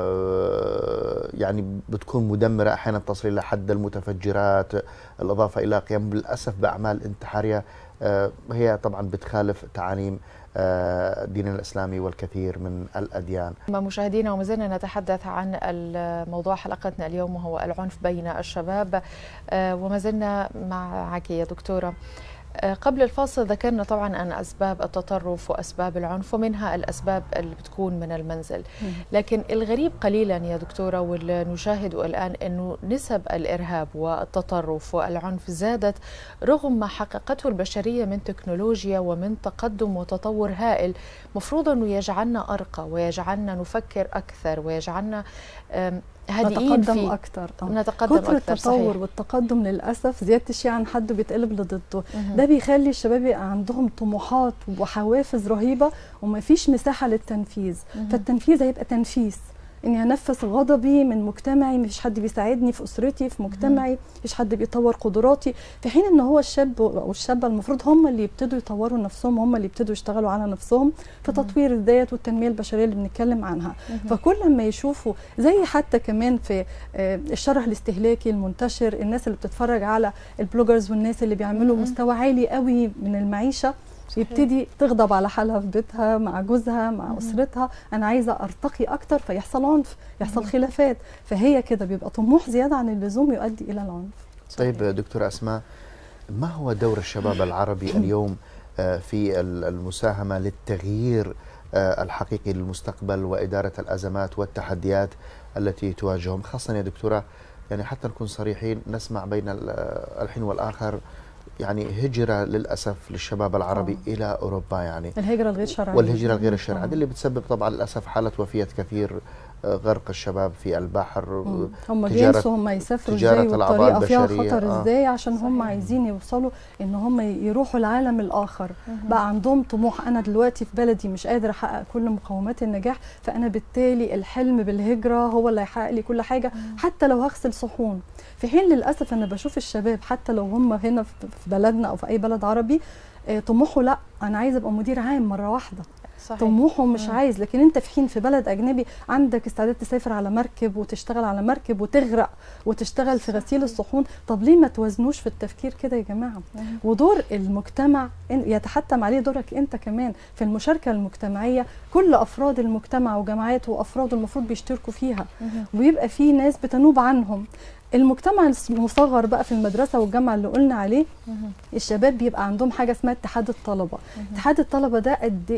Speaker 2: يعني بتكون مدمرة أحيانا تصل إلى حد المتفجرات الإضافة إلى قيام للأسف بأعمال انتحارية آه، هي طبعا بتخالف تعاليم آه، ديننا الإسلامي والكثير من الأديان
Speaker 1: مشاهدينا وما زلنا نتحدث عن موضوع حلقتنا اليوم وهو العنف بين الشباب آه، وما زلنا معك يا دكتورة آه، قبل الفاصل ذكرنا طبعا عن أسباب التطرف وأسباب العنف ومنها الأسباب اللي بتكون من المنزل لكن الغريب قليلا يا دكتورة واللي نشاهده الآن أنه نسب الإرهاب والتطرف والعنف زادت رغم ما حققته البشرية من تكنولوجيا ومن تقدم وتطور هائل مفروض أنه يجعلنا أرقى ويجعلنا نفكر أكثر ويجعلنا آم، هادئين
Speaker 4: نتقدم
Speaker 1: في
Speaker 4: اكتر آه.
Speaker 1: نتقدم
Speaker 4: كتر
Speaker 1: أكثر
Speaker 4: التطور
Speaker 1: صحيح.
Speaker 4: والتقدم للاسف زياده الشيء عن حده بيتقلب لضده
Speaker 1: مهم.
Speaker 4: ده بيخلي الشباب يبقى عندهم طموحات وحوافز رهيبه وما فيش مساحه للتنفيذ
Speaker 1: مهم.
Speaker 4: فالتنفيذ هيبقى تنفيس اني انفس غضبي من مجتمعي مفيش حد بيساعدني في اسرتي في مجتمعي مفيش حد بيطور قدراتي في حين ان هو الشاب او الشابه المفروض هم اللي يبتدوا يطوروا نفسهم هم اللي يبتدوا يشتغلوا على نفسهم في تطوير الذات والتنميه البشريه اللي بنتكلم عنها فكل ما يشوفوا زي حتى كمان في آه، الشره الاستهلاكي المنتشر الناس اللي بتتفرج على البلوجرز والناس اللي بيعملوا
Speaker 1: مم.
Speaker 4: مستوى عالي قوي من المعيشه يبتدي تغضب على حالها في بيتها مع جوزها مع
Speaker 1: مهم.
Speaker 4: اسرتها انا عايزه ارتقي اكتر فيحصل عنف يحصل
Speaker 1: مهم.
Speaker 4: خلافات فهي كده بيبقى طموح زياده عن اللزوم يؤدي الى العنف
Speaker 2: طيب دكتورة أسماء ما هو دور الشباب العربي اليوم آه، في ال- المساهمة للتغيير آه، الحقيقي للمستقبل وإدارة الأزمات والتحديات التي تواجههم خاصة يا دكتورة يعني حتى نكون صريحين نسمع بين ال- الحين والآخر يعني هجرة للأسف للشباب العربي
Speaker 4: آه.
Speaker 2: إلى أوروبا يعني
Speaker 4: الهجره الغير شرعيه
Speaker 2: والهجرة الغير الشرعية
Speaker 4: آه.
Speaker 2: هذه اللي بتسبب طبعا للأسف حالة وفية كثير آه، غرق الشباب في البحر
Speaker 4: مم. هم
Speaker 2: تجارة-
Speaker 4: بينسوا هم يسافروا
Speaker 2: تجارة
Speaker 4: ازاي
Speaker 2: الأعضاء
Speaker 4: والطريقه فيها
Speaker 2: البشرية،
Speaker 4: خطر
Speaker 2: آه.
Speaker 4: ازاي عشان هم
Speaker 1: صحيح.
Speaker 4: عايزين يوصلوا ان هم يروحوا العالم الاخر
Speaker 1: مهم.
Speaker 4: بقى عندهم طموح انا دلوقتي في بلدي مش قادر احقق كل مقومات النجاح فانا بالتالي الحلم بالهجره هو اللي هيحقق لي كل حاجه حتى لو هغسل صحون في حين للاسف انا بشوف الشباب حتى لو هم هنا في في بلدنا او في اي بلد عربي آه، طموحه لا انا عايز ابقى مدير عام مره واحده
Speaker 1: صحيح
Speaker 4: طموحه مش
Speaker 1: مم.
Speaker 4: عايز لكن انت في حين في بلد اجنبي عندك استعداد تسافر على مركب وتشتغل على مركب وتغرق وتشتغل في غسيل الصحون طب ليه ما توازنوش في التفكير كده يا جماعه
Speaker 1: مهم.
Speaker 4: ودور المجتمع إن- يتحتم عليه دورك انت كمان في المشاركه المجتمعيه كل افراد المجتمع وجماعاته وافراده المفروض بيشتركوا فيها
Speaker 1: مهم.
Speaker 4: ويبقى في ناس بتنوب عنهم المجتمع المصغر بقى في المدرسه والجامعه اللي قلنا عليه
Speaker 1: مهم.
Speaker 4: الشباب بيبقى عندهم حاجه اسمها اتحاد الطلبه اتحاد الطلبه ده قد ايه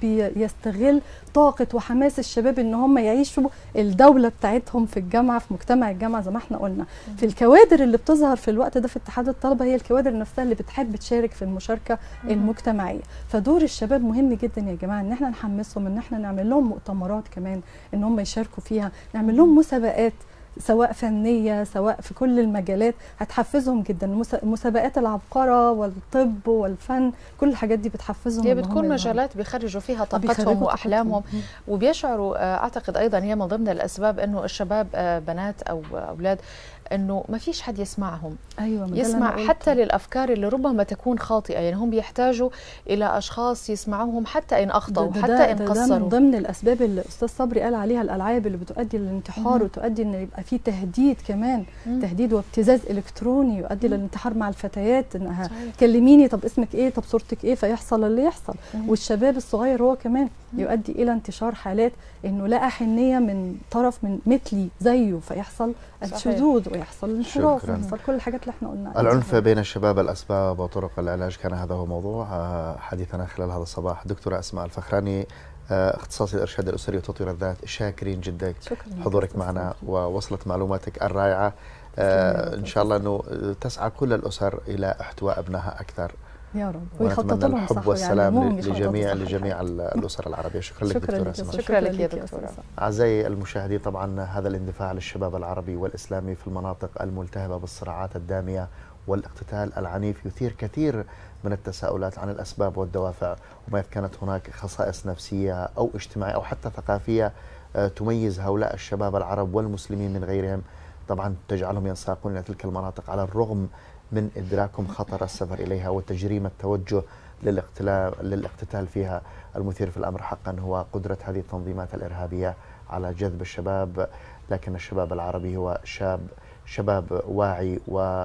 Speaker 4: بيستغل طاقه وحماس الشباب ان هم يعيشوا الدوله بتاعتهم في الجامعه في مجتمع الجامعه زي ما احنا قلنا في الكوادر اللي بتظهر في الوقت ده في اتحاد الطلبه هي الكوادر نفسها اللي بتحب تشارك في المشاركه المجتمعيه فدور الشباب مهم جدا يا جماعه ان احنا نحمسهم ان احنا نعمل لهم مؤتمرات كمان ان هم يشاركوا فيها نعمل لهم مسابقات سواء فنيه سواء في كل المجالات هتحفزهم جدا المس- مسابقات العبقره والطب والفن كل الحاجات دي بتحفزهم
Speaker 1: هي
Speaker 4: إن هم
Speaker 1: بتكون
Speaker 4: يبقوا-
Speaker 1: مجالات بيخرجوا فيها
Speaker 4: بيخرجوا
Speaker 1: طاقتهم
Speaker 4: طاقتهم.
Speaker 1: واحلامهم
Speaker 4: مم.
Speaker 1: وبيشعروا آه، اعتقد ايضا هي من ضمن الاسباب انه الشباب آه، بنات او اولاد انه ما فيش حد يسمعهم
Speaker 4: ايوه ما ده اللي
Speaker 1: يسمع
Speaker 4: أنا قلته.
Speaker 1: حتى للافكار اللي ربما تكون خاطئه يعني هم بيحتاجوا الى اشخاص يسمعوهم حتى ان اخطاوا
Speaker 4: ده-
Speaker 1: حتى
Speaker 4: ده-
Speaker 1: ان
Speaker 4: ده, ده من
Speaker 1: قصروا
Speaker 4: ضمن الاسباب اللي الاستاذ صبري قال عليها الالعاب اللي بتؤدي للانتحار
Speaker 1: مهم.
Speaker 4: وتؤدي ان يبقى في تهديد كمان
Speaker 1: مم.
Speaker 4: تهديد وابتزاز الكتروني يؤدي للانتحار مع الفتيات انها
Speaker 1: صحيح.
Speaker 4: كلميني طب اسمك ايه طب صورتك ايه فيحصل اللي يحصل
Speaker 1: مم.
Speaker 4: والشباب الصغير هو كمان
Speaker 1: مم.
Speaker 4: يؤدي الى انتشار حالات انه لقى حنيه من طرف من مثلي زيه فيحصل
Speaker 1: صحيح.
Speaker 4: الشذوذ ويحصل الانحراف
Speaker 2: شكراً.
Speaker 4: ويحصل كل الحاجات اللي احنا قلنا عليها.
Speaker 2: العنف بين الشباب الأسباب وطرق العلاج كان هذا هو موضوع آه، حديثنا خلال هذا الصباح دكتورة أسماء الفخراني آه، اختصاصي الإرشاد الأسري وتطوير الذات شاكرين جدا
Speaker 4: شكرا لك
Speaker 2: حضورك
Speaker 4: أستاذ
Speaker 2: معنا
Speaker 4: صبري.
Speaker 2: ووصلت معلوماتك الرائعة آه، إن شاء الله أنه تسعى كل الأسر إلى احتواء أبنائها أكثر
Speaker 4: يا رب
Speaker 2: ونتمنى
Speaker 4: ويخططوا لهم
Speaker 2: الحب
Speaker 4: صح
Speaker 2: والسلام
Speaker 4: ويعلموهم
Speaker 2: ل-
Speaker 4: يخططوا
Speaker 2: لجميع
Speaker 4: صح
Speaker 2: لجميع
Speaker 4: الحياة.
Speaker 2: الأسر العربية شكرا لك
Speaker 4: شكرا
Speaker 2: دكتورة
Speaker 4: لك يا
Speaker 2: أسماء
Speaker 4: أستاذ.
Speaker 1: شكرا لك يا
Speaker 4: لك
Speaker 1: دكتورة.
Speaker 4: أستاذ.
Speaker 2: أعزائي المشاهدين طبعا هذا الاندفاع للشباب العربي والإسلامي في المناطق الملتهبة بالصراعات الدامية والاقتتال العنيف يثير كثير من التساؤلات عن الأسباب والدوافع وما إذا كانت هناك خصائص نفسية أو اجتماعية أو حتى ثقافية آه، تميز هؤلاء الشباب العرب والمسلمين من غيرهم طبعا تجعلهم ينساقون إلى تلك المناطق على الرغم من إدراكهم خطر السفر إليها وتجريم التوجه للاقتتال للاقتتال فيها المثير في الأمر حقا هو قدرة هذه التنظيمات الإرهابية على جذب الشباب لكن الشباب العربي هو شاب شباب واعي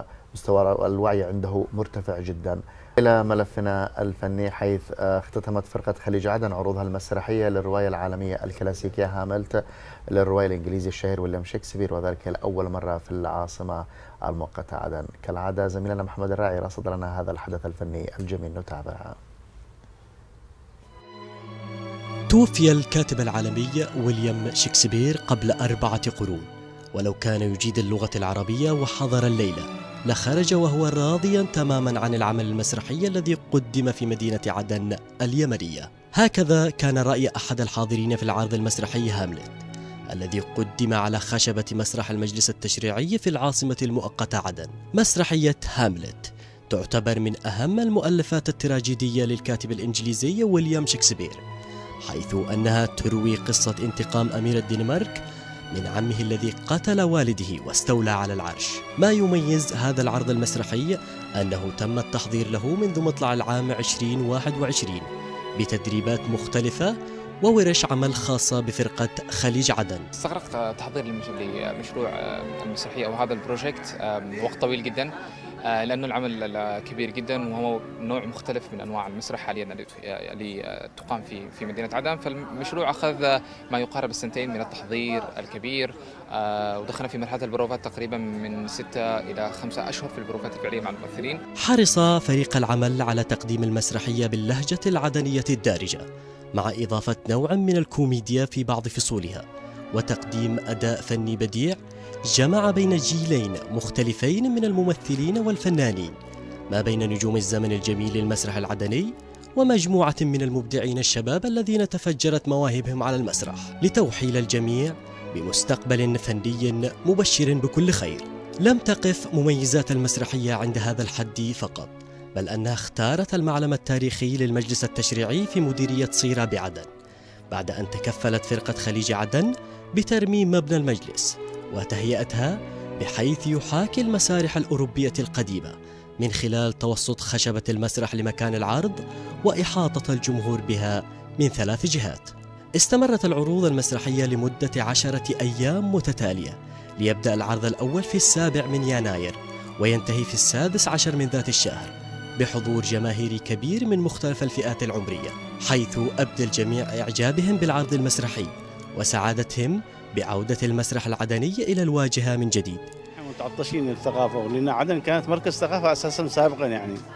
Speaker 2: ومستوى الوعي عنده مرتفع جدا إلى ملفنا الفني حيث آه، اختتمت فرقة خليج عدن عروضها المسرحية للرواية العالمية الكلاسيكية هاملت للرواية الإنجليزي الشهير ويليام شكسبير وذلك لأول مرة في العاصمة المؤقتة عدن كالعادة زميلنا محمد الراعي رصد لنا هذا الحدث الفني الجميل نتابعه
Speaker 5: توفي الكاتب العالمي ويليام شكسبير قبل أربعة قرون ولو كان يجيد اللغة العربية وحضر الليلة لخرج وهو راضيا تماما عن العمل المسرحي الذي قدم في مدينة عدن اليمنية هكذا كان رأي أحد الحاضرين في العرض المسرحي هاملت الذي قدم على خشبة مسرح المجلس التشريعي في العاصمة المؤقتة عدن مسرحية هاملت تعتبر من أهم المؤلفات التراجيدية للكاتب الإنجليزي ويليام شكسبير حيث أنها تروي قصة انتقام أمير الدنمارك من عمه الذي قتل والده واستولى على العرش ما يميز هذا العرض المسرحي أنه تم التحضير له منذ مطلع العام 2021 بتدريبات مختلفة وورش عمل خاصة بفرقة خليج عدن
Speaker 6: استغرقت تحضير المش- لمشروع المسرحيه او هذا البروجكت وقت طويل جدا آه، لانه العمل ال- كبير جدا وهو نوع مختلف من انواع المسرح حاليا اللي- اللي تقام في في مدينه عدن فالمشروع اخذ ما يقارب السنتين من التحضير الكبير آه، ودخلنا في مرحله البروفات تقريبا من ستة الى خمسة اشهر في البروفات الفعليه مع الممثلين
Speaker 5: حرص فريق العمل على تقديم المسرحية باللهجة العدنية الدارجة مع إضافة نوع من الكوميديا في بعض فصولها وتقديم أداء فني بديع جمع بين جيلين مختلفين من الممثلين والفنانين ما بين نجوم الزمن الجميل للمسرح العدني ومجموعة من المبدعين الشباب الذين تفجرت مواهبهم على المسرح لتوحيل الجميع بمستقبل فني مبشر بكل خير لم تقف مميزات المسرحية عند هذا الحد فقط بل أنها اختارت المعلم التاريخي للمجلس التشريعي في مديرية صيرة بعدن بعد أن تكفلت فرقة خليج عدن بترميم مبنى المجلس وتهيئتها بحيث يحاكي المسارح الأوروبية القديمة من خلال توسط خشبة المسرح لمكان العرض وإحاطة الجمهور بها من ثلاث جهات استمرت العروض المسرحية لمدة عشرة أيام متتالية ليبدأ العرض الأول في السابع من يناير وينتهي في السادس عشر من ذات الشهر بحضور جماهيري كبير من مختلف الفئات العمرية حيث أبدى الجميع إعجابهم بالعرض المسرحي وسعادتهم بعودة المسرح العدني إلى الواجهة من جديد
Speaker 7: احنا متعطشين للثقافه ولان عدن كانت مركز ثقافه اساسا سابقا يعني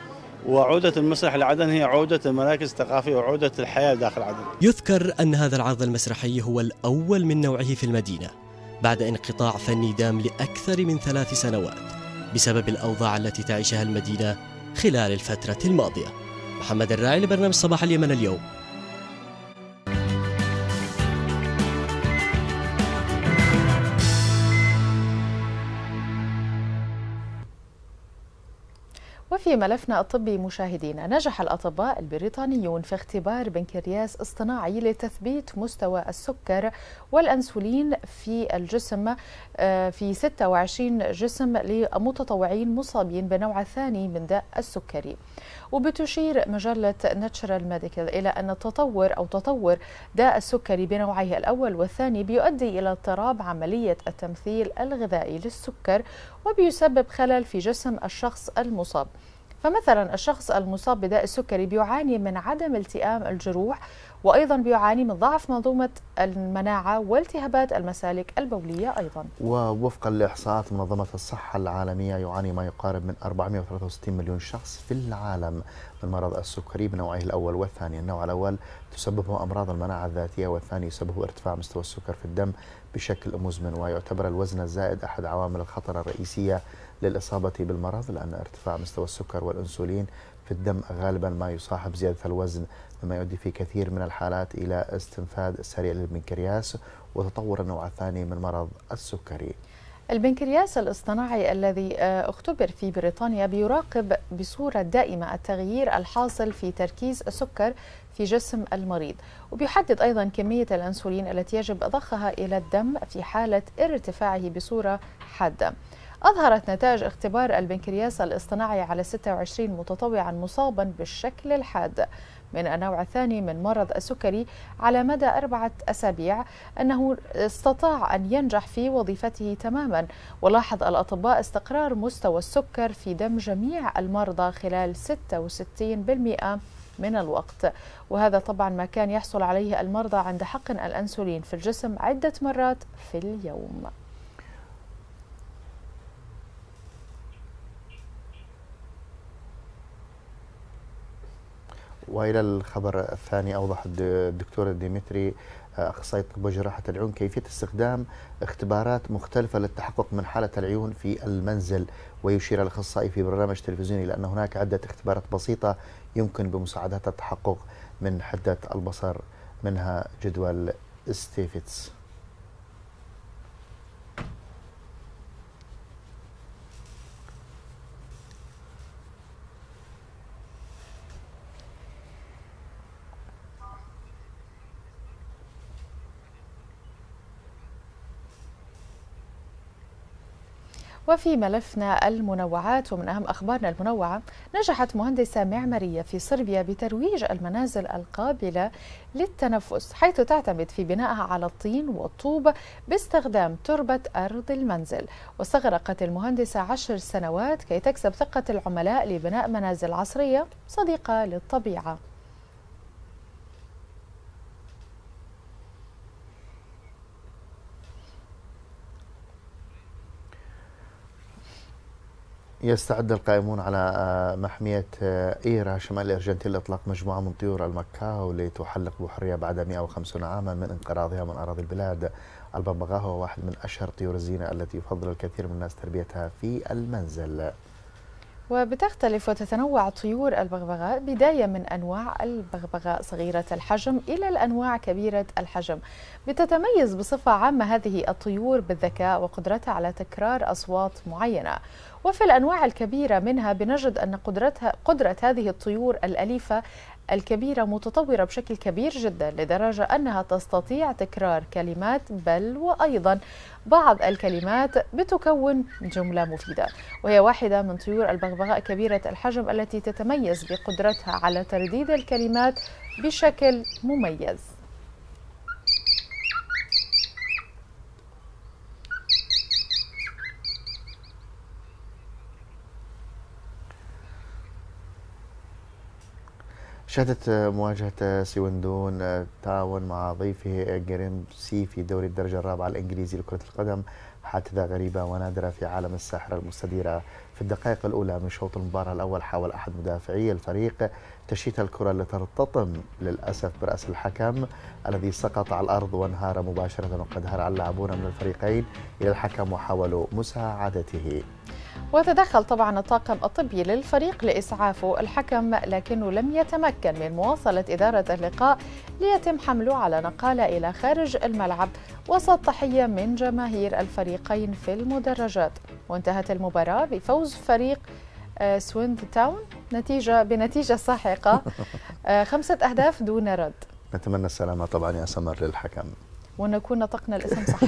Speaker 7: وعودة المسرح لعدن هي عودة المراكز الثقافية وعودة الحياة داخل عدن
Speaker 5: يذكر أن هذا العرض المسرحي هو الأول من نوعه في المدينة بعد انقطاع فني دام لأكثر من ثلاث سنوات بسبب الأوضاع التي تعيشها المدينة خلال الفترة الماضية محمد الراعي لبرنامج صباح اليمن اليوم
Speaker 1: وفي ملفنا الطبي مشاهدينا نجح الأطباء البريطانيون في اختبار بنكرياس اصطناعي لتثبيت مستوى السكر والأنسولين في الجسم آه، في 26 جسم لمتطوعين مصابين بنوع الثاني من داء السكري وبتشير مجلة ناتشرال ميديكال إلى أن التطور أو تطور داء السكري بنوعيه الأول والثاني بيؤدي إلى اضطراب عملية التمثيل الغذائي للسكر وبيسبب خلل في جسم الشخص المصاب فمثلا الشخص المصاب بداء السكري بيعاني من عدم التئام الجروح وايضا بيعاني من ضعف منظومه المناعه والتهابات المسالك البوليه ايضا.
Speaker 2: ووفقا لاحصاءات منظمه الصحه العالميه يعاني ما يقارب من 463 مليون شخص في العالم من مرض السكري بنوعيه الاول والثاني، النوع الاول تسببه امراض المناعه الذاتيه والثاني يسببه ارتفاع مستوى السكر في الدم بشكل مزمن ويعتبر الوزن الزائد احد عوامل الخطر الرئيسيه للاصابه بالمرض لان ارتفاع مستوى السكر والانسولين في الدم غالبا ما يصاحب زياده الوزن مما يؤدي في كثير من الحالات إلى استنفاد سريع للبنكرياس وتطور النوع الثاني من مرض السكري
Speaker 1: البنكرياس الاصطناعي الذي آه، اختبر في بريطانيا بيراقب بصورة دائمة التغيير الحاصل في تركيز السكر في جسم المريض وبيحدد أيضا كمية الأنسولين التي يجب ضخها إلى الدم في حالة ارتفاعه بصورة حادة أظهرت نتائج اختبار البنكرياس الاصطناعي على 26 متطوعا مصابا بالشكل الحاد من النوع الثاني من مرض السكري على مدى أربعة أسابيع أنه استطاع أن ينجح في وظيفته تماما ولاحظ الأطباء استقرار مستوى السكر في دم جميع المرضى خلال 66% من الوقت وهذا طبعا ما كان يحصل عليه المرضى عند حقن الأنسولين في الجسم عدة مرات في اليوم
Speaker 2: والى الخبر الثاني اوضح الدكتور ديمتري آه، اخصائي طب وجراحه العيون كيفيه استخدام اختبارات مختلفه للتحقق من حاله العيون في المنزل ويشير الاخصائي في برنامج تلفزيوني لان هناك عده اختبارات بسيطه يمكن بمساعدتها التحقق من حده البصر منها جدول ستيفيتس
Speaker 1: وفي ملفنا المنوعات ومن أهم أخبارنا المنوعة نجحت مهندسة معمارية في صربيا بترويج المنازل القابلة للتنفس حيث تعتمد في بنائها على الطين والطوب باستخدام تربة أرض المنزل واستغرقت المهندسة عشر سنوات كي تكسب ثقة العملاء لبناء منازل عصرية صديقة للطبيعة
Speaker 2: يستعد القائمون على آه، محمية آه، إيرا شمال الأرجنتين لإطلاق مجموعة من طيور المكاو لتحلق بحرية بعد 150 عاما من انقراضها من أراضي البلاد الببغاء هو واحد من أشهر طيور الزينة التي يفضل الكثير من الناس تربيتها في المنزل
Speaker 1: وبتختلف وتتنوع طيور البغبغاء بداية من أنواع البغبغاء صغيرة الحجم إلى الأنواع كبيرة الحجم بتتميز بصفة عامة هذه الطيور بالذكاء وقدرتها على تكرار أصوات معينة وفي الأنواع الكبيرة منها بنجد أن قدرتها قدرة هذه الطيور الأليفة الكبيرة متطورة بشكل كبير جدا لدرجة أنها تستطيع تكرار كلمات بل وأيضا بعض الكلمات بتكون جملة مفيدة وهي واحدة من طيور البغبغاء كبيرة الحجم التي تتميز بقدرتها على ترديد الكلمات بشكل مميز
Speaker 2: شهدت مواجهة سيوندون تعاون مع ضيفه جريمسي في دوري الدرجة الرابعة الإنجليزي لكرة القدم حادثة غريبة ونادرة في عالم الساحرة المستديرة في الدقائق الأولى من شوط المباراة الأول حاول أحد مدافعي الفريق تشيت الكرة لترتطم للأسف برأس الحكم الذي سقط على الأرض وانهار مباشرة وقد هرع اللاعبون من الفريقين إلى الحكم وحاولوا مساعدته
Speaker 1: وتدخل طبعا الطاقم الطبي للفريق لإسعافه الحكم لكنه لم يتمكن من مواصلة إدارة اللقاء ليتم حمله على نقالة إلى خارج الملعب وسط تحية من جماهير الفريقين في المدرجات وانتهت المباراة بفوز فريق آه، سويند تاون نتيجة بنتيجة ساحقة آه، خمسة أهداف دون رد
Speaker 2: نتمنى السلامة طبعا يا سمر للحكم
Speaker 1: ونكون نطقنا الاسم صح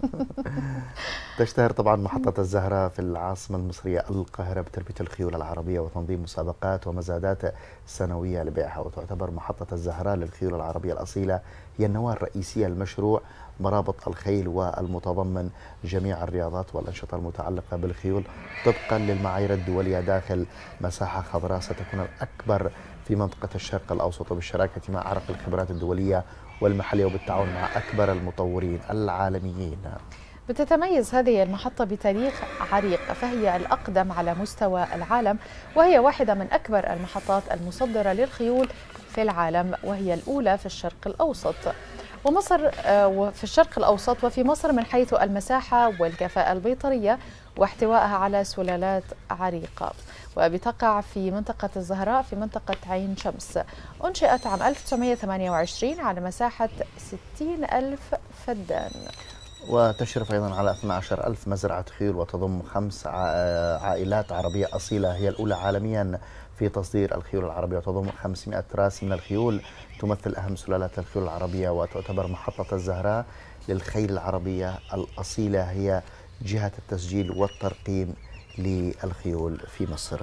Speaker 2: تشتهر طبعا محطة الزهرة في العاصمة المصرية القاهرة بتربية الخيول العربية وتنظيم مسابقات ومزادات سنوية لبيعها وتعتبر محطة الزهراء للخيول العربية الأصيلة هي النواة الرئيسية المشروع مرابط الخيل والمتضمن جميع الرياضات والأنشطة المتعلقة بالخيول طبقا للمعايير الدولية داخل مساحة خضراء ستكون الأكبر في منطقة الشرق الأوسط وبالشراكة مع أرق الخبرات الدولية والمحلية وبالتعاون مع أكبر المطورين العالميين
Speaker 1: بتتميز هذه المحطة بتاريخ عريق فهي الأقدم على مستوى العالم وهي واحدة من أكبر المحطات المصدرة للخيول في العالم وهي الأولى في الشرق الأوسط ومصر آه، في الشرق الأوسط وفي مصر من حيث المساحة والكفاءة البيطرية واحتوائها على سلالات عريقة وبتقع في منطقة الزهراء في منطقة عين شمس أنشئت عام 1928 على مساحة 60 ألف فدان
Speaker 2: وتشرف أيضا على 12 ألف مزرعة خيول وتضم خمس عائلات عربية أصيلة هي الأولى عالميا في تصدير الخيول العربية وتضم 500 راس من الخيول تمثل أهم سلالات الخيول العربية وتعتبر محطة الزهراء للخيل العربية الأصيلة هي جهة التسجيل والترقيم للخيول في مصر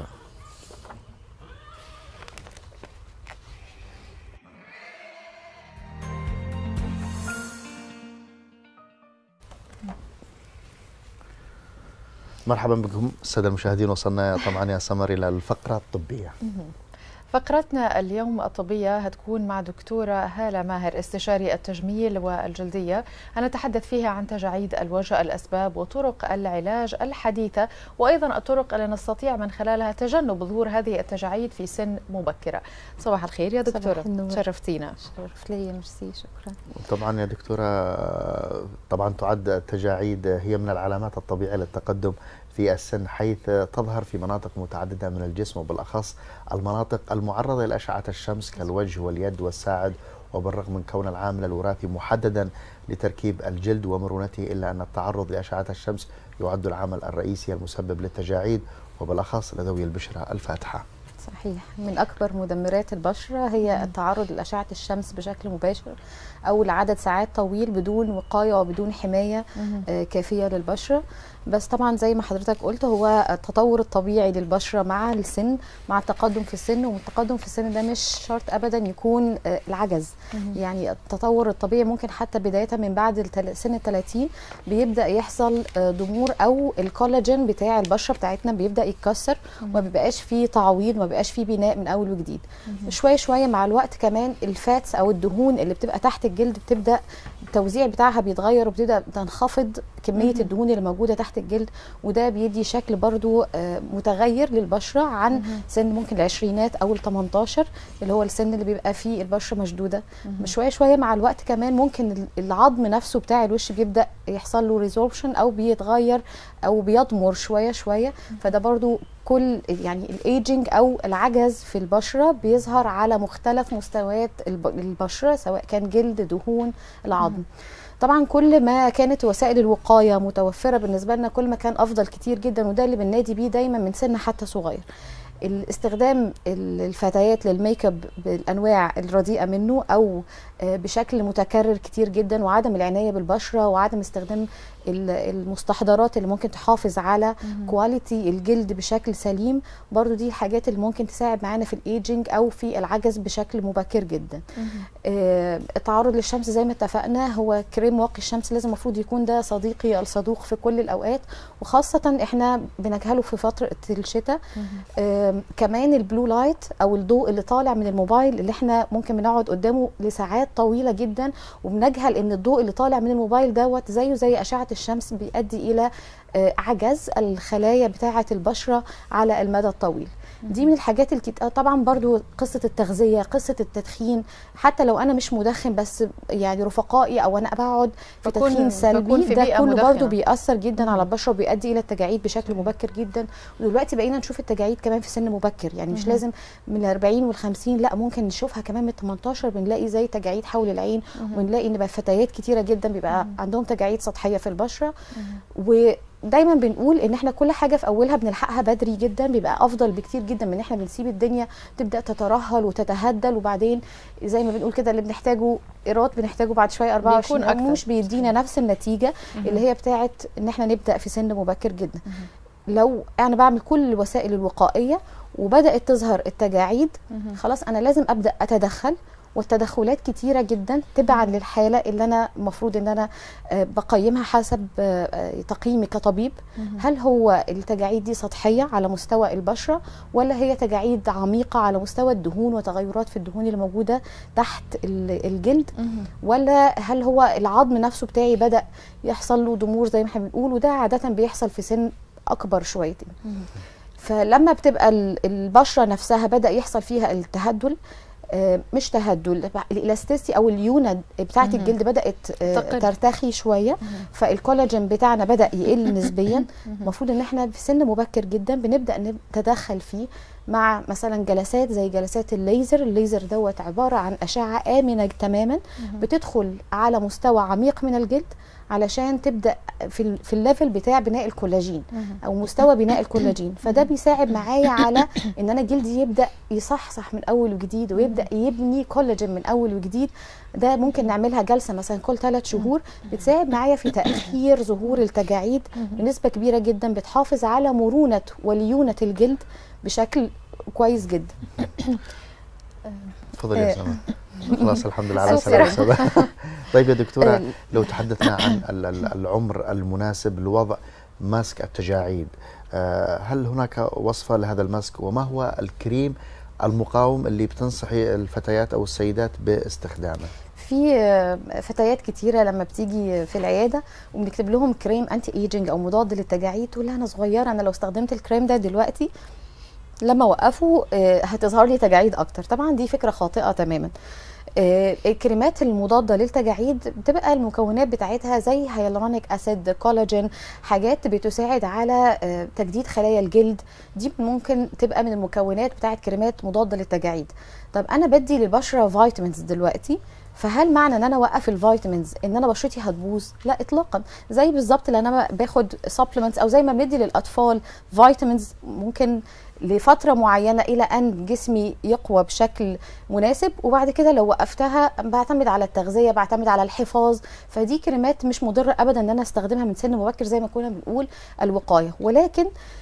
Speaker 2: مرحبا بكم الساده المشاهدين وصلنا طبعا يا سمر الى الفقره الطبيه
Speaker 1: فقرتنا اليوم الطبية هتكون مع دكتورة هالة ماهر استشاري التجميل والجلدية هنتحدث فيها عن تجاعيد الوجه الأسباب وطرق العلاج الحديثة وأيضا الطرق اللي نستطيع من خلالها تجنب ظهور هذه التجاعيد في سن مبكرة صباح الخير يا دكتورة شرفتينا
Speaker 8: شرف لي ميرسي شكرا
Speaker 2: طبعا يا دكتورة طبعا تعد التجاعيد هي من العلامات الطبيعية للتقدم في السن حيث تظهر في مناطق متعددة من الجسم وبالأخص المناطق المعرضة لأشعة الشمس كالوجه واليد والساعد وبالرغم من كون العامل الوراثي محددا لتركيب الجلد ومرونته إلا أن التعرض لأشعة الشمس يعد العامل الرئيسي المسبب للتجاعيد وبالأخص لذوي البشرة الفاتحة
Speaker 8: صحيح من أكبر مدمرات البشرة هي التعرض لأشعة الشمس بشكل مباشر أو لعدد ساعات طويل بدون وقاية وبدون حماية آه، كافية للبشرة بس طبعا زي ما حضرتك قلت هو التطور الطبيعي للبشره مع السن مع التقدم في السن والتقدم في السن ده مش شرط ابدا يكون آه، العجز يعني التطور الطبيعي ممكن حتى بدايه من بعد سن ال 30 بيبدا يحصل آه، ضمور او الكولاجين بتاع البشره بتاعتنا بيبدا يتكسر وما بيبقاش فيه تعويض ما بيبقاش فيه بناء من اول وجديد شويه شويه مع الوقت كمان الفاتس او الدهون اللي بتبقى تحت الجلد بتبدا التوزيع بتاعها بيتغير وبتبدا تنخفض كميه الدهون اللي موجوده تحت الجلد وده بيدي شكل برضو آه، متغير للبشره عن سن ممكن العشرينات او ال 18 اللي هو السن اللي بيبقى فيه البشره مشدوده شويه شويه مع الوقت كمان ممكن العظم نفسه بتاع الوش بيبدا يحصل له ريزوربشن او بيتغير او بيضمر شويه شويه فده برضو كل يعني الايجنج او العجز في البشره بيظهر على مختلف مستويات البشره سواء كان جلد دهون العظم طبعا كل ما كانت وسائل الوقايه متوفره بالنسبه لنا كل ما كان افضل كتير جدا وده اللي بننادي بيه دايما من سن حتى صغير الاستخدام الفتيات للميك اب بالانواع الرديئه منه او آه، بشكل متكرر كتير جدا وعدم العنايه بالبشره وعدم استخدام المستحضرات اللي ممكن تحافظ على كواليتي الجلد بشكل سليم برضو دي الحاجات اللي ممكن تساعد معانا في الايجنج او في العجز بشكل مبكر جدا آه التعرض للشمس زي ما اتفقنا هو كريم واقي الشمس لازم المفروض يكون ده صديقي الصدوق في كل الاوقات وخاصه احنا بنجهله في فتره الشتاء آه كمان البلو لايت او الضوء اللي طالع من الموبايل اللي احنا ممكن بنقعد قدامه لساعات طويله جدا وبنجهل ان الضوء اللي طالع من الموبايل دوت زيه زي اشعه الشمس بيؤدي الى آه، عجز الخلايا بتاعه البشره على المدى الطويل دي من الحاجات الكت... آه، طبعا برضو قصه التغذيه قصه التدخين حتى لو انا مش مدخن بس يعني رفقائي او انا بقعد في
Speaker 1: بكون-
Speaker 8: تدخين سلبي
Speaker 1: بكون في
Speaker 8: ده
Speaker 1: بيئة
Speaker 8: كله
Speaker 1: مدخنة.
Speaker 8: برضو بيأثر جدا على البشره وبيؤدي الى التجاعيد بشكل مبكر جدا ودلوقتي بقينا نشوف التجاعيد كمان في سن مبكر يعني مش لازم من ال 40 وال 50 لا ممكن نشوفها كمان من 18 بنلاقي زي تجاعيد حول العين ونلاقي ان بقى فتيات كتيره جدا بيبقى عندهم تجاعيد سطحيه في البشره ودايما بنقول ان احنا كل حاجه في اولها بنلحقها بدري جدا بيبقى افضل بكتير جدا من ان احنا بنسيب الدنيا تبدا تترهل وتتهدل وبعدين زي ما بنقول كده اللي بنحتاجه ايراد بنحتاجه بعد شويه 24
Speaker 1: بيكون
Speaker 8: يوم
Speaker 1: أكتر.
Speaker 8: مش بيدينا نفس النتيجه اللي هي بتاعت ان احنا نبدا في سن مبكر جدا لو انا بعمل كل الوسائل الوقائيه وبدات تظهر التجاعيد خلاص انا لازم ابدا اتدخل والتدخلات كتيره جدا تبعا للحاله اللي انا المفروض ان انا آه، بقيمها حسب آه، آه، تقييمي كطبيب هل هو التجاعيد دي سطحيه على مستوى البشره ولا هي تجاعيد عميقه على مستوى الدهون وتغيرات في الدهون اللي موجوده تحت ال- الجلد ولا هل هو العظم نفسه بتاعي بدا يحصل له ضمور زي ما احنا بنقول وده عاده بيحصل في سن اكبر شويتين فلما بتبقى ال- البشره نفسها بدا يحصل فيها التهدل آه، مش تهدل الالاستيسي او الليونه بتاعه الجلد بدات آه،
Speaker 1: تقل.
Speaker 8: ترتخي شويه فالكولاجين بتاعنا بدا يقل نسبيا المفروض ان احنا في سن مبكر جدا بنبدا نتدخل فيه مع مثلا جلسات زي جلسات الليزر الليزر دوت عباره عن اشعه امنه تماما بتدخل على مستوى عميق من الجلد علشان تبدا في ال- في الليفل بتاع بناء الكولاجين او مستوى بناء الكولاجين فده بيساعد معايا على ان انا جلدي يبدا يصحصح من اول وجديد ويبدا يبني كولاجين من اول وجديد ده ممكن نعملها جلسه مثلا كل ثلاث شهور بتساعد معايا في تاخير ظهور التجاعيد بنسبه كبيره جدا بتحافظ على مرونه وليونه الجلد بشكل كويس جدا
Speaker 2: تفضل يا
Speaker 8: آه.
Speaker 2: سما خلاص الحمد لله على
Speaker 8: شكراً.
Speaker 2: السلامة سما. طيب يا دكتورة
Speaker 8: آه.
Speaker 2: لو تحدثنا عن ال- ال- العمر المناسب لوضع ماسك التجاعيد آه، هل هناك وصفة لهذا الماسك وما هو الكريم المقاوم اللي بتنصحي الفتيات أو السيدات باستخدامه
Speaker 8: في آه، فتيات كتيره لما بتيجي في العياده وبنكتب لهم كريم انتي ايجنج او مضاد للتجاعيد تقول لها انا صغيره انا لو استخدمت الكريم ده دلوقتي لما وقفوا آه، هتظهر لي تجاعيد اكتر طبعا دي فكره خاطئه تماما آه، الكريمات المضاده للتجاعيد بتبقى المكونات بتاعتها زي هيالورونيك اسيد كولاجين حاجات بتساعد على آه، تجديد خلايا الجلد دي ممكن تبقى من المكونات بتاعت كريمات مضاده للتجاعيد طب انا بدي للبشره فيتامينز دلوقتي فهل معنى ان انا اوقف الفيتامينز ان انا بشرتي هتبوظ لا اطلاقا زي بالظبط اللي انا باخد سبلمنتس او زي ما بندي للاطفال فيتامينز ممكن لفتره معينه الى ان جسمي يقوى بشكل مناسب وبعد كده لو وقفتها بعتمد على التغذيه بعتمد على الحفاظ فدي كريمات مش مضره ابدا ان انا استخدمها من سن مبكر زي ما كنا بنقول الوقايه ولكن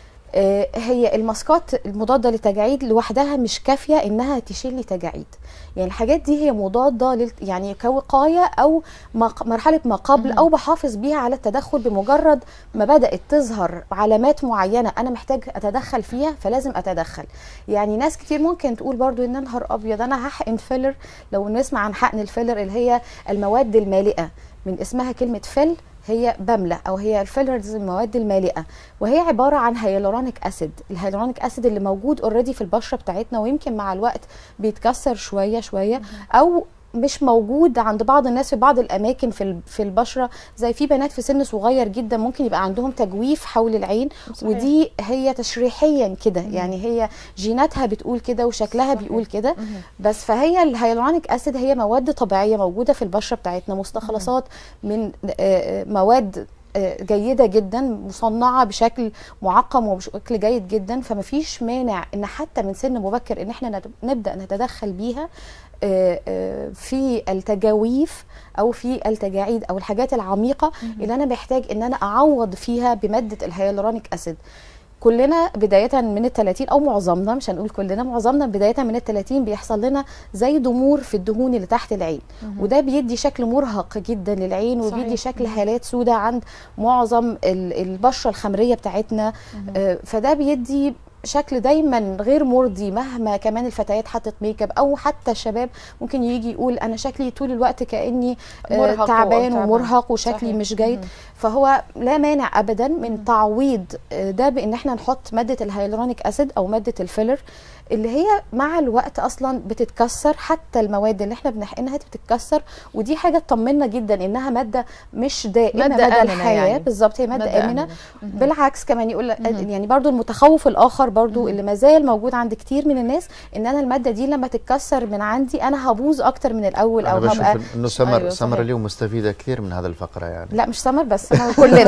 Speaker 8: آه، هي الماسكات المضاده للتجاعيد لوحدها مش كافيه انها تشيل لي تجاعيد يعني الحاجات دي هي مضاده لل... يعني كوقايه او ما... مرحله ما قبل او بحافظ بيها على التدخل بمجرد ما بدات تظهر علامات معينه انا محتاج اتدخل فيها فلازم اتدخل يعني ناس كتير ممكن تقول برضو ان نهار ابيض انا هحقن فيلر لو نسمع عن حقن الفيلر اللي هي المواد المالئه من اسمها كلمه فيل هي بملة او هي الفيلرز المواد المالئه وهي عباره عن هيالورونيك اسيد الهيالورونيك اسيد اللي موجود اوريدي في البشره بتاعتنا ويمكن مع الوقت بيتكسر شويه شويه او مش موجود عند بعض الناس في بعض الاماكن في ال- في البشره زي في بنات في سن صغير جدا ممكن يبقى عندهم تجويف حول العين
Speaker 1: صحيح.
Speaker 8: ودي هي تشريحيا كده يعني هي جيناتها بتقول كده وشكلها بيقول كده بس فهي الهيالورونيك اسيد هي مواد طبيعيه موجوده في البشره بتاعتنا مستخلصات من آه، آه، مواد آه، جيدة جدا مصنعة بشكل معقم وبشكل جيد جدا فما فيش مانع ان حتى من سن مبكر ان احنا نت- نبدأ نتدخل بيها آه، آه، في التجاويف او في التجاعيد او الحاجات العميقة اللي انا محتاج ان انا اعوض فيها بمادة الهيالورونيك اسيد كلنا بداية من ال 30 أو معظمنا مش هنقول كلنا معظمنا بداية من ال 30 بيحصل لنا زي ضمور في الدهون اللي تحت العين وده بيدي شكل مرهق جدا للعين وبيدي
Speaker 1: صحيح.
Speaker 8: شكل هالات سوداء عند معظم ال- البشرة الخمرية بتاعتنا آه، فده بيدي شكل دايما غير مرضي مهما كمان الفتيات حطت ميك اب او حتى الشباب ممكن يجي يقول انا شكلي طول الوقت كاني آه،
Speaker 1: مرهق أو
Speaker 8: تعبان
Speaker 1: تعبان.
Speaker 8: ومرهق وشكلي
Speaker 1: صحيح.
Speaker 8: مش جيد
Speaker 1: مم.
Speaker 8: فهو لا مانع ابدا من تعويض آه، ده بان احنا نحط ماده الهيالورونيك اسيد او ماده الفيلر اللي هي مع الوقت اصلا بتتكسر حتى المواد اللي احنا بنحقنها دي بتتكسر ودي حاجه تطمنا جدا انها ماده مش دائمه
Speaker 1: مادة
Speaker 8: مدى
Speaker 1: آمنة
Speaker 8: الحياه
Speaker 1: يعني.
Speaker 8: بالظبط هي ماده,
Speaker 1: مادة
Speaker 8: امنه
Speaker 1: آمنة. مهم.
Speaker 8: بالعكس كمان يقول
Speaker 1: مهم.
Speaker 8: يعني برضو المتخوف الاخر برضو اللي ما زال موجود عند كتير من الناس ان انا الماده دي لما تتكسر من عندي انا هبوظ اكتر من الاول
Speaker 2: انا
Speaker 8: او
Speaker 2: بشوف
Speaker 8: هبقى
Speaker 2: انه سمر
Speaker 1: أيوة،
Speaker 2: سمر
Speaker 1: صحيح.
Speaker 2: اليوم مستفيده كثير من هذه الفقره يعني
Speaker 8: لا مش سمر بس سمر كلنا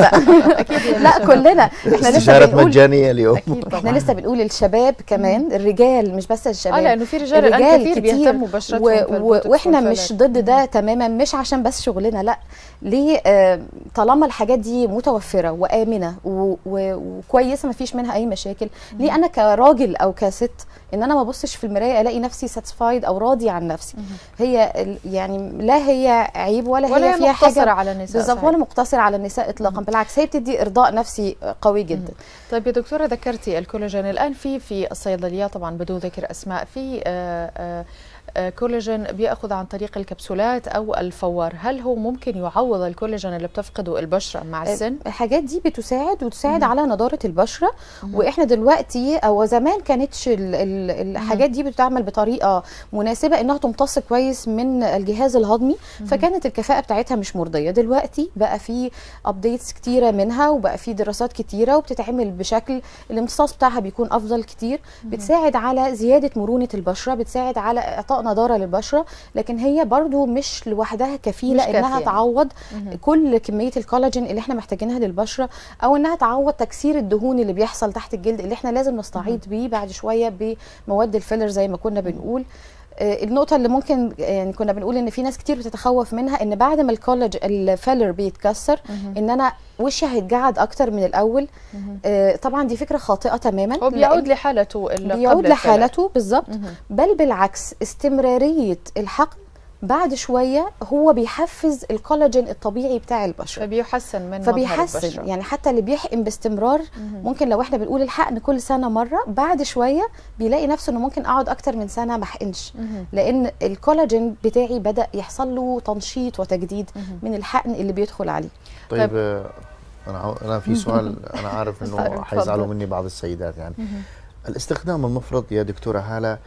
Speaker 8: لا كلنا احنا لسه
Speaker 2: استشارات
Speaker 8: بنقول
Speaker 2: مجانيه اليوم
Speaker 1: اكيد
Speaker 8: احنا
Speaker 1: طبعا
Speaker 8: لسه بنقول الشباب كمان الرجال مش بس
Speaker 1: اه
Speaker 8: الشباب
Speaker 1: لانه في رجال الان
Speaker 8: الرجال
Speaker 1: كثير
Speaker 8: كتير
Speaker 1: بيهتموا ببشرتهم
Speaker 8: و... و...
Speaker 1: بالبوتوكس
Speaker 8: واحنا
Speaker 1: والفيلر.
Speaker 8: مش ضد ده تماما مش عشان بس شغلنا لا ليه آه طالما الحاجات دي متوفره وامنه و... و... وكويسه ما فيش منها اي مشاكل ليه انا كراجل او كست ان انا ما ابصش في المرايه الاقي نفسي ساتسفايد او راضي عن نفسي هي ال- يعني لا هي عيب ولا,
Speaker 1: ولا
Speaker 8: هي
Speaker 1: هي
Speaker 8: فيها
Speaker 1: مقتصره
Speaker 8: حاجه
Speaker 1: على النساء
Speaker 8: بالظبط
Speaker 1: صحيح.
Speaker 8: ولا مقتصره على النساء اطلاقا بالعكس هي بتدي ارضاء نفسي قوي جدا
Speaker 1: طيب يا دكتوره ذكرتي الكولاجين الان في في الصيدليات طبعا بدون ذكر اسماء في آه، آه، آه، كولاجين بياخذ عن طريق الكبسولات او الفوار هل هو ممكن يعوض الكولاجين اللي بتفقده البشره مع السن
Speaker 8: الحاجات دي بتساعد وتساعد على نضاره البشره واحنا دلوقتي او زمان كانتش ال- ال- الحاجات دي بتتعمل بطريقه مناسبه انها تمتص كويس من الجهاز الهضمي فكانت الكفاءه بتاعتها مش مرضيه دلوقتي بقى في ابديتس كتيره منها وبقى في دراسات كتيره وبتتعمل بشكل الامتصاص بتاعها بيكون افضل كتير بتساعد على زياده مرونه البشره بتساعد على اعطاء نضاره للبشره لكن هي برضو مش لوحدها كفيله
Speaker 1: مش
Speaker 8: انها
Speaker 1: كافية.
Speaker 8: تعوض كل كميه الكولاجين اللي احنا محتاجينها للبشره او انها تعوض تكسير الدهون اللي بيحصل تحت الجلد اللي احنا لازم نستعيض بيه بعد شويه بمواد الفيلر زي ما كنا بنقول آه، النقطة اللي ممكن يعني كنا بنقول ان في ناس كتير بتتخوف منها ان بعد ما الكولاج الفيلر بيتكسر ان انا وشي هيتجعد اكتر من الاول آه، طبعا دي فكرة خاطئة تماما
Speaker 1: هو بيعود
Speaker 8: لأن
Speaker 1: لحالته اللي
Speaker 8: بيعود
Speaker 1: قبل الفيلر.
Speaker 8: لحالته بالظبط بل بالعكس استمرارية الحقن بعد شوية هو بيحفز الكولاجين الطبيعي بتاع البشرة
Speaker 1: فبيحسن من مظهر
Speaker 8: فبيحسن
Speaker 1: البشرة.
Speaker 8: يعني حتى اللي بيحقن باستمرار ممكن لو احنا بنقول الحقن كل سنه مره بعد شويه بيلاقي نفسه انه ممكن اقعد اكتر من سنه ما احقنش لان الكولاجين بتاعي بدا يحصل له تنشيط وتجديد من الحقن اللي بيدخل عليه
Speaker 2: طيب آه، انا عاو- انا في سؤال انا عارف
Speaker 1: طيب،
Speaker 2: انه حيزعلوا
Speaker 1: تفضل.
Speaker 2: مني بعض السيدات يعني الاستخدام المفرط يا دكتوره هاله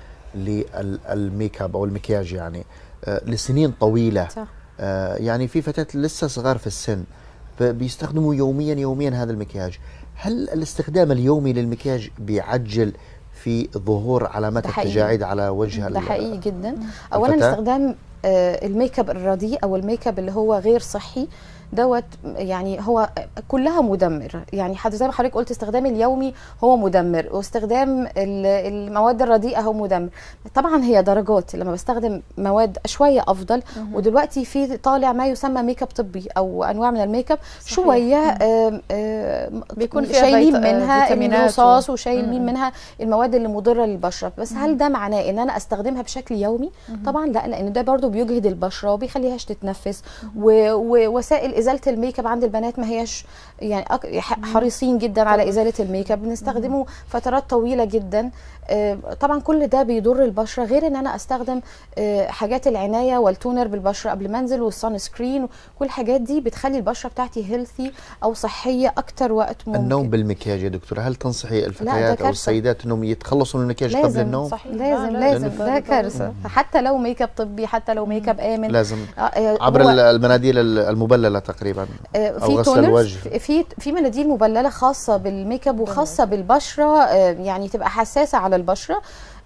Speaker 2: للميك اب او المكياج يعني آه، لسنين طويله
Speaker 8: صح.
Speaker 2: آه، يعني في فتاه لسه صغار في السن ب- بيستخدموا يوميا يوميا هذا المكياج هل الاستخدام اليومي للمكياج بيعجل في ظهور علامات
Speaker 8: ده حقيقي.
Speaker 2: التجاعيد على وجه
Speaker 8: ده
Speaker 2: ال-
Speaker 8: حقيقي جدا اولا
Speaker 2: الفتاة؟
Speaker 8: استخدام آه، الميك اب الرديء او الميك اب اللي هو غير صحي دوت يعني هو كلها مدمر يعني حتى زي ما حضرتك قلت استخدام اليومي هو مدمر واستخدام ال- المواد الرديئه هو مدمر طبعا هي درجات لما بستخدم مواد شويه افضل ودلوقتي في طالع ما يسمى ميك اب طبي او انواع من الميك اب شويه آم، آم،
Speaker 1: بيكون فيها
Speaker 8: شايلين
Speaker 1: فيت- آه،
Speaker 8: منها
Speaker 1: فيتامينات و-
Speaker 8: الرصاص وشايلين منها المواد اللي مضره للبشره بس هل ده معناه ان انا استخدمها بشكل يومي طبعا لا لان ده برضو بيجهد البشره وبيخليهاش تتنفس و- ووسائل ازاله الميك اب عند البنات ما هياش يعني أك- ح- حريصين جدا على ازاله الميك اب بنستخدمه فترات طويله جدا آه، طبعا كل ده بيضر البشره غير ان انا استخدم آه، حاجات العنايه والتونر بالبشره قبل ما انزل والسان سكرين كل الحاجات دي بتخلي البشره بتاعتي هيلثي او صحيه اكتر وقت ممكن
Speaker 2: النوم بالمكياج يا دكتوره هل تنصحي
Speaker 8: ده
Speaker 2: الفتيات او
Speaker 8: كارثة.
Speaker 2: السيدات انهم يتخلصوا من المكياج قبل
Speaker 8: لازم
Speaker 2: النوم
Speaker 1: صحيح
Speaker 8: لازم
Speaker 1: لا،
Speaker 8: لازم
Speaker 1: لازم.
Speaker 8: ده كارثه حتى لو ميك اب طبي حتى لو ميك اب امن
Speaker 2: لازم
Speaker 8: آه، آه،
Speaker 2: عبر
Speaker 8: هو-
Speaker 2: ال- المناديل ال- المبلله تقريبا
Speaker 8: آه،
Speaker 2: أو
Speaker 8: في
Speaker 2: غسل
Speaker 8: تونرز
Speaker 2: الوجه.
Speaker 8: في- في في مناديل مبلله خاصه بالميك اب وخاصه بالبشره آه، يعني تبقى حساسه على البشره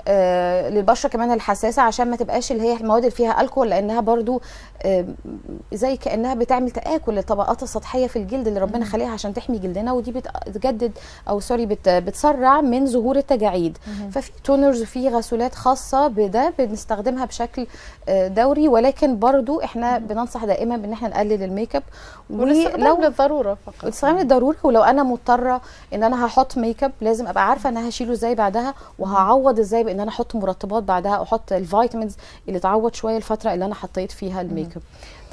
Speaker 8: آه، للبشره كمان الحساسه عشان ما تبقاش اللي هي المواد اللي فيها الكحول لانها برضو آه، زي كانها بتعمل تاكل للطبقات السطحيه في الجلد اللي ربنا خلقها عشان تحمي جلدنا ودي بتجدد او سوري بت- بتسرع من ظهور التجاعيد ففي تونرز وفي غسولات خاصه بده بنستخدمها بشكل آه، دوري ولكن برضو احنا بننصح دائما بان احنا نقلل الميك اب
Speaker 1: والاستخدام للضروره فقط
Speaker 8: استخدام الضروري ولو انا مضطره ان انا هحط ميك اب لازم ابقى عارفه ان انا هشيله ازاي بعدها وهعوض ازاي بان انا احط مرطبات بعدها او احط الفيتامينز اللي تعوض شويه الفتره اللي انا حطيت فيها الميك اب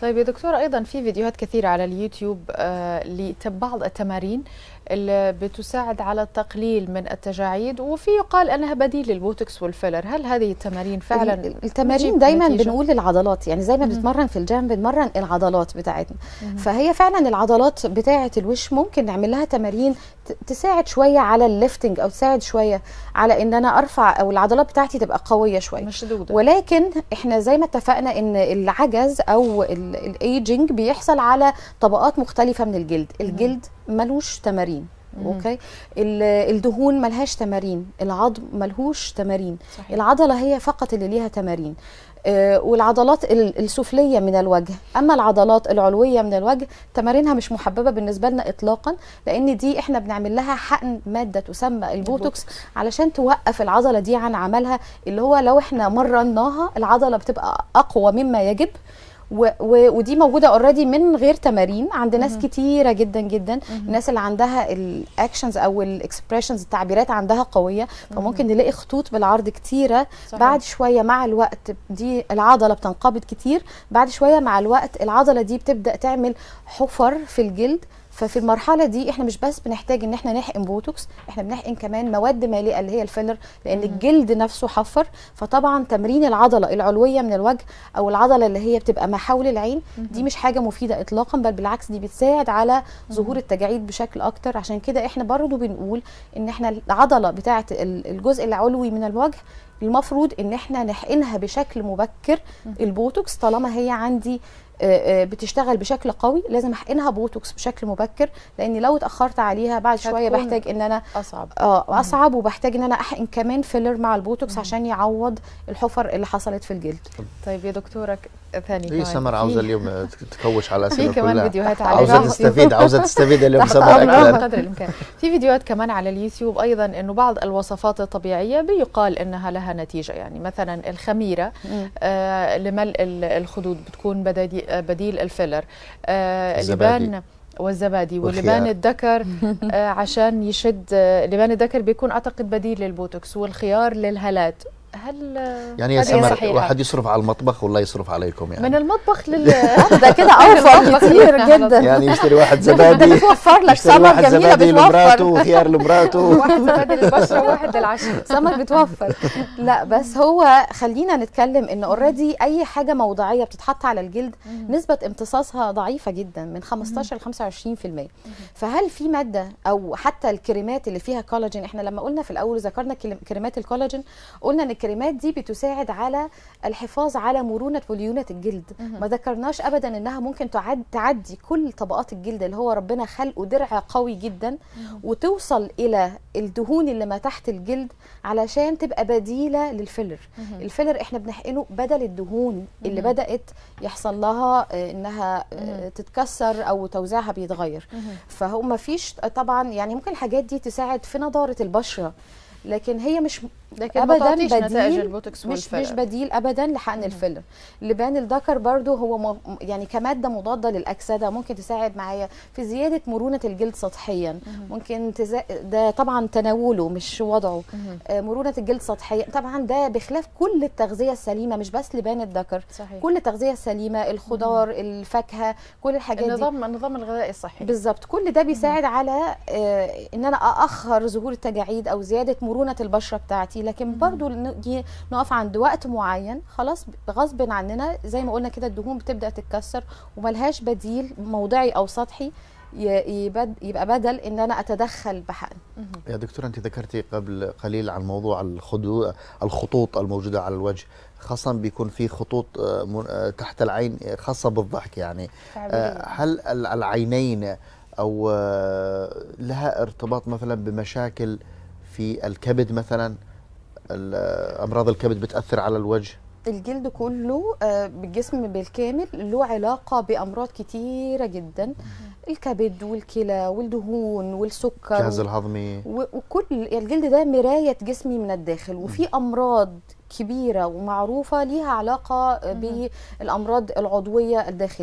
Speaker 1: طيب يا دكتور ايضا في فيديوهات كثيره على اليوتيوب آه لبعض التمارين اللي بتساعد على التقليل من التجاعيد وفي يقال انها بديل للبوتوكس والفيلر هل هذه التمارين فعلا
Speaker 8: ال- التمارين
Speaker 1: بتجيب
Speaker 8: دايما
Speaker 1: نتيجة؟
Speaker 8: بنقول للعضلات يعني زي ما
Speaker 1: مم.
Speaker 8: بنتمرن في الجيم بنمرن العضلات بتاعتنا فهي فعلا العضلات بتاعه الوش ممكن نعمل لها تمارين ت- تساعد شويه على الليفتنج او تساعد شويه على ان انا ارفع او العضلات بتاعتي تبقى قويه شويه
Speaker 1: مشدوده
Speaker 8: ولكن احنا زي ما اتفقنا ان العجز او الايجنج بيحصل على طبقات مختلفه من الجلد الجلد ملوش تمارين
Speaker 1: مم.
Speaker 8: اوكي ال- الدهون ملهاش تمارين العظم ملهوش تمارين
Speaker 1: صحيح.
Speaker 8: العضله هي فقط اللي ليها تمارين آه، والعضلات ال- السفليه من الوجه اما العضلات العلويه من الوجه تمارينها مش محببه بالنسبه لنا اطلاقا لان دي احنا بنعمل لها حقن ماده تسمى البوتوكس علشان توقف العضله دي عن عملها اللي هو لو احنا مرناها العضله بتبقى اقوى مما يجب و و ودي موجوده اوريدي من غير تمارين عند ناس كتيره جدا جدا الناس اللي عندها الاكشنز او الاكسبريشنز التعبيرات عندها قويه فممكن نلاقي خطوط بالعرض كتيره
Speaker 1: صحيح.
Speaker 8: بعد شويه مع الوقت دي العضله بتنقبض كتير بعد شويه مع الوقت العضله دي بتبدا تعمل حفر في الجلد ففي المرحله دي احنا مش بس بنحتاج ان احنا نحقن بوتوكس احنا بنحقن كمان مواد مالئه اللي هي الفيلر لان الجلد نفسه حفر فطبعا تمرين العضله العلويه من الوجه او العضله اللي هي بتبقى ما حول العين دي مش حاجه مفيده اطلاقا بل بالعكس دي بتساعد على ظهور التجاعيد بشكل اكتر عشان كده احنا برضو بنقول ان احنا العضله بتاعه ال- الجزء العلوي من الوجه المفروض ان احنا نحقنها بشكل مبكر البوتوكس طالما هي عندي آه، آه، بتشتغل بشكل قوي لازم احقنها بوتوكس بشكل مبكر لان لو اتاخرت عليها بعد شويه
Speaker 1: هتكون
Speaker 8: بحتاج ان انا
Speaker 1: اصعب
Speaker 8: اه اصعب وبحتاج ان انا احقن كمان فيلر مع البوتوكس عشان يعوض الحفر اللي حصلت في الجلد
Speaker 1: طيب يا دكتوره ك- ثاني
Speaker 2: هي
Speaker 1: كمان.
Speaker 2: سمر عاوزه
Speaker 1: في-
Speaker 2: اليوم تكوش على
Speaker 1: في
Speaker 2: الاسئله
Speaker 1: كمان
Speaker 2: كلها
Speaker 1: فيديوهات على
Speaker 2: عاوزه
Speaker 1: الرغم-
Speaker 2: تستفيد عاوزه تستفيد اليوم
Speaker 8: تحت
Speaker 2: سمر
Speaker 8: أمرك.
Speaker 2: اكثر
Speaker 1: قدر الامكان في فيديوهات كمان على اليوتيوب ايضا انه بعض الوصفات الطبيعيه بيقال انها لها نتيجه يعني مثلا الخميره
Speaker 8: مم.
Speaker 1: آه لملء ال- الخدود بتكون بدادي- آه، بديل الفيلر آه
Speaker 2: الزبادي.
Speaker 1: لبان والزبادي
Speaker 2: والخيار.
Speaker 1: ولبان الذكر آه عشان يشد آه لبان الذكر بيكون اعتقد بديل للبوتوكس والخيار للهالات هل آه،
Speaker 2: يعني يا
Speaker 1: هذه
Speaker 2: سمر
Speaker 1: صحيحة؟
Speaker 2: واحد يصرف على المطبخ ولا يصرف عليكم يعني
Speaker 1: من المطبخ لل
Speaker 8: ده كده اوفر كتير
Speaker 1: على
Speaker 8: جدا
Speaker 2: يعني يشتري واحد
Speaker 8: ده
Speaker 2: زبادي
Speaker 8: بتوفر لك
Speaker 2: يشتري
Speaker 8: سمر
Speaker 2: واحد
Speaker 8: جميله
Speaker 2: زبادي لمراته
Speaker 8: بتوفر
Speaker 2: وخيار لمراته
Speaker 1: واحد زبادي للبشره وواحد للعشاء
Speaker 8: سمر بتوفر لا بس هو خلينا نتكلم ان اوريدي اي حاجه موضعيه بتتحط على الجلد نسبه امتصاصها ضعيفه جدا من 15 ل 25% فهل في ماده او حتى الكريمات اللي فيها كولاجين احنا لما قلنا في الاول ذكرنا كلم- كريمات الكولاجين قلنا ان الكريمات دي بتساعد على الحفاظ على مرونه وليونه الجلد ما ذكرناش ابدا انها ممكن تعد تعدي كل طبقات الجلد اللي هو ربنا خلقه درع قوي جدا وتوصل الى الدهون اللي ما تحت الجلد علشان تبقى بديله للفيلر الفيلر احنا بنحقنه بدل الدهون اللي بدات يحصل لها آه، انها آه، تتكسر او توزيعها بيتغير فهو ما فيش طبعا يعني ممكن الحاجات دي تساعد في نضاره البشره لكن هي مش
Speaker 1: لكن ما
Speaker 8: ابدا
Speaker 1: تعطيش نتائج
Speaker 8: بديل
Speaker 1: البوتوكس
Speaker 8: مش مش
Speaker 1: والفيلر
Speaker 8: بديل ابدا لحقن الفيلر لبان الذكر برضو هو م... يعني كماده مضاده للاكسده ممكن تساعد معايا في زياده مرونه الجلد سطحيا ممكن تزا... ده طبعا تناوله مش وضعه آه مرونه الجلد سطحيا طبعا ده بخلاف كل التغذيه السليمه مش بس لبان الذكر
Speaker 1: صحيح
Speaker 8: كل التغذيه السليمه الخضار الفاكهه كل الحاجات دي
Speaker 1: النظام النظام الغذائي الصحي
Speaker 8: بالظبط كل ده بيساعد على آه ان انا ااخر ظهور التجاعيد او زياده مرونه البشره بتاعتي لكن برضو نجي نقف عند وقت معين خلاص غصب عننا زي ما قلنا كده الدهون بتبدا تتكسر وملهاش بديل موضعي او سطحي ي- يبد- يبقى بدل ان انا اتدخل بحقن
Speaker 2: يا دكتور انت ذكرتي قبل قليل عن موضوع الخدو الخطوط الموجوده على الوجه خاصه بيكون في خطوط آه، م- آه، تحت العين آه، خاصه بالضحك يعني آه، هل ال- العينين او آه، لها ارتباط مثلا بمشاكل في الكبد مثلا ال- آه، امراض الكبد بتاثر على الوجه
Speaker 8: الجلد كله آه، بالجسم بالكامل له علاقة بأمراض كتيرة جدا الكبد والكلى والدهون والسكر
Speaker 2: الجهاز الهضمي
Speaker 8: و- وكل يعني الجلد ده مراية جسمي من الداخل وفي أمراض كبيرة ومعروفة ليها علاقة بالأمراض العضوية الداخلية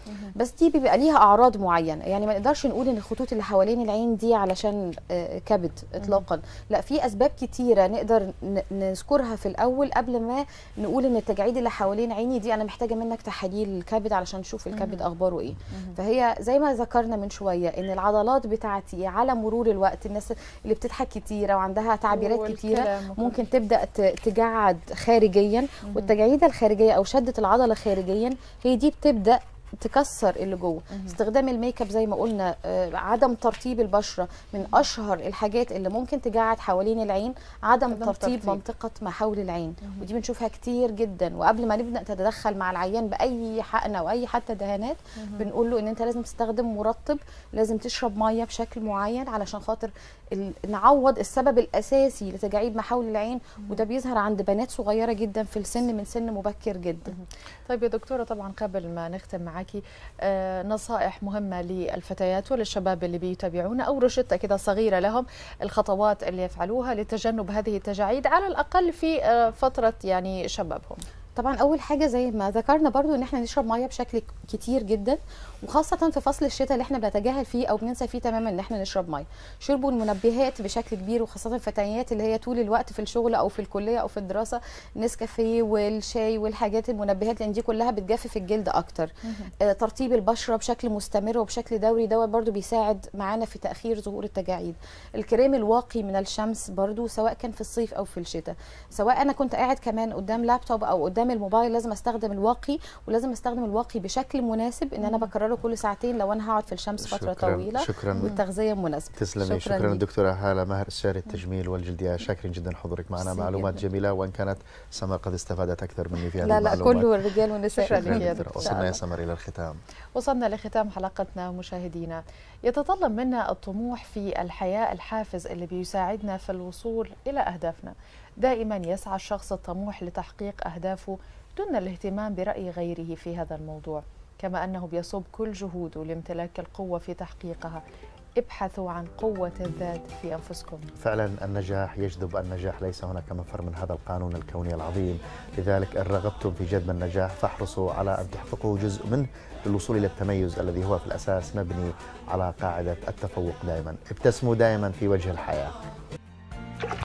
Speaker 8: بس دي بيبقى ليها اعراض معينه يعني ما نقدرش نقول ان الخطوط اللي حوالين العين دي علشان آه، كبد اطلاقا لا في اسباب كتيره نقدر ن- نذكرها في الاول قبل ما نقول ان التجاعيد اللي حوالين عيني دي انا محتاجه منك تحاليل الكبد علشان نشوف الكبد اخباره ايه فهي زي ما ذكرنا من شويه ان العضلات بتاعتي على مرور الوقت الناس اللي بتضحك كتيره وعندها تعبيرات كتيره
Speaker 1: والكلام وكل-
Speaker 8: ممكن تبدا ت- تجعد خارجيا والتجاعيد الخارجيه او شده العضله خارجيا هي دي بتبدا تكسر اللي جوه استخدام الميك اب زي ما قلنا آه، عدم ترطيب البشره من اشهر الحاجات اللي ممكن تجعد حوالين العين عدم,
Speaker 1: عدم
Speaker 8: ترطيب,
Speaker 1: ترطيب.
Speaker 8: منطقه ما حول العين ودي بنشوفها كتير جدا وقبل ما نبدا تتدخل مع العيان باي حقن او اي حتى دهانات بنقول له ان انت لازم تستخدم مرطب لازم تشرب ميه بشكل معين علشان خاطر ال- نعوض السبب الاساسي لتجاعيد ما حول العين وده بيظهر عند بنات صغيره جدا في السن من سن مبكر جدا
Speaker 1: طيب يا دكتورة طبعا قبل ما نختم معك آه نصائح مهمة للفتيات وللشباب اللي بيتابعونا أو روشتة كده صغيرة لهم الخطوات اللي يفعلوها لتجنب هذه التجاعيد على الأقل في آه فترة يعني شبابهم
Speaker 8: طبعا اول حاجه زي ما ذكرنا برضو ان احنا نشرب ميه بشكل كتير جدا وخاصه في فصل الشتاء اللي احنا بنتجاهل فيه او بننسى فيه تماما ان احنا نشرب ميه شربوا المنبهات بشكل كبير وخاصه الفتيات اللي هي طول الوقت في الشغل او في الكليه او في الدراسه نسكافيه والشاي والحاجات المنبهات لان دي كلها بتجفف الجلد اكتر آه ترطيب البشره بشكل مستمر وبشكل دوري دوت برضو بيساعد معانا في تاخير ظهور التجاعيد الكريم الواقي من الشمس برضو سواء كان في الصيف او في الشتاء سواء انا كنت قاعد كمان قدام لابتوب او قدام الموبايل لازم استخدم الواقي ولازم استخدم الواقي بشكل مناسب ان انا بكرره كل ساعتين لو انا هقعد في الشمس فتره
Speaker 2: شكراً-
Speaker 8: طويله
Speaker 2: شكراً.
Speaker 8: والتغذيه مناسبه
Speaker 2: تسلمي شكرا,
Speaker 8: ليك.
Speaker 2: الدكتورة هالة ماهر استشاري التجميل والجلدية شاكرين جدا حضورك معنا
Speaker 8: ميرسي
Speaker 2: معلومات
Speaker 8: جداً.
Speaker 2: جميلة وان كانت سمر قد استفادت اكثر مني في هذه
Speaker 8: لا لا
Speaker 2: المعلومات
Speaker 8: كله الرجال والنساء
Speaker 1: شكراً
Speaker 2: شكرا
Speaker 1: لك يا
Speaker 2: دكتورة.
Speaker 1: دكتورة.
Speaker 2: وصلنا يا سمر الى الختام
Speaker 1: وصلنا لختام حلقتنا مشاهدينا يتطلب منا الطموح في الحياة الحافز اللي بيساعدنا في الوصول إلى أهدافنا دائما يسعى الشخص الطموح لتحقيق أهدافه دون الاهتمام برأي غيره في هذا الموضوع كما أنه بيصب كل جهوده لامتلاك القوة في تحقيقها ابحثوا عن قوة الذات في أنفسكم
Speaker 2: فعلا النجاح يجذب النجاح ليس هناك مفر من هذا القانون الكوني العظيم لذلك إن رغبتم في جذب النجاح فاحرصوا على أن تحققوا جزء منه للوصول إلى التميز الذي هو في الأساس مبني على قاعدة التفوق دائما ابتسموا دائما في وجه الحياة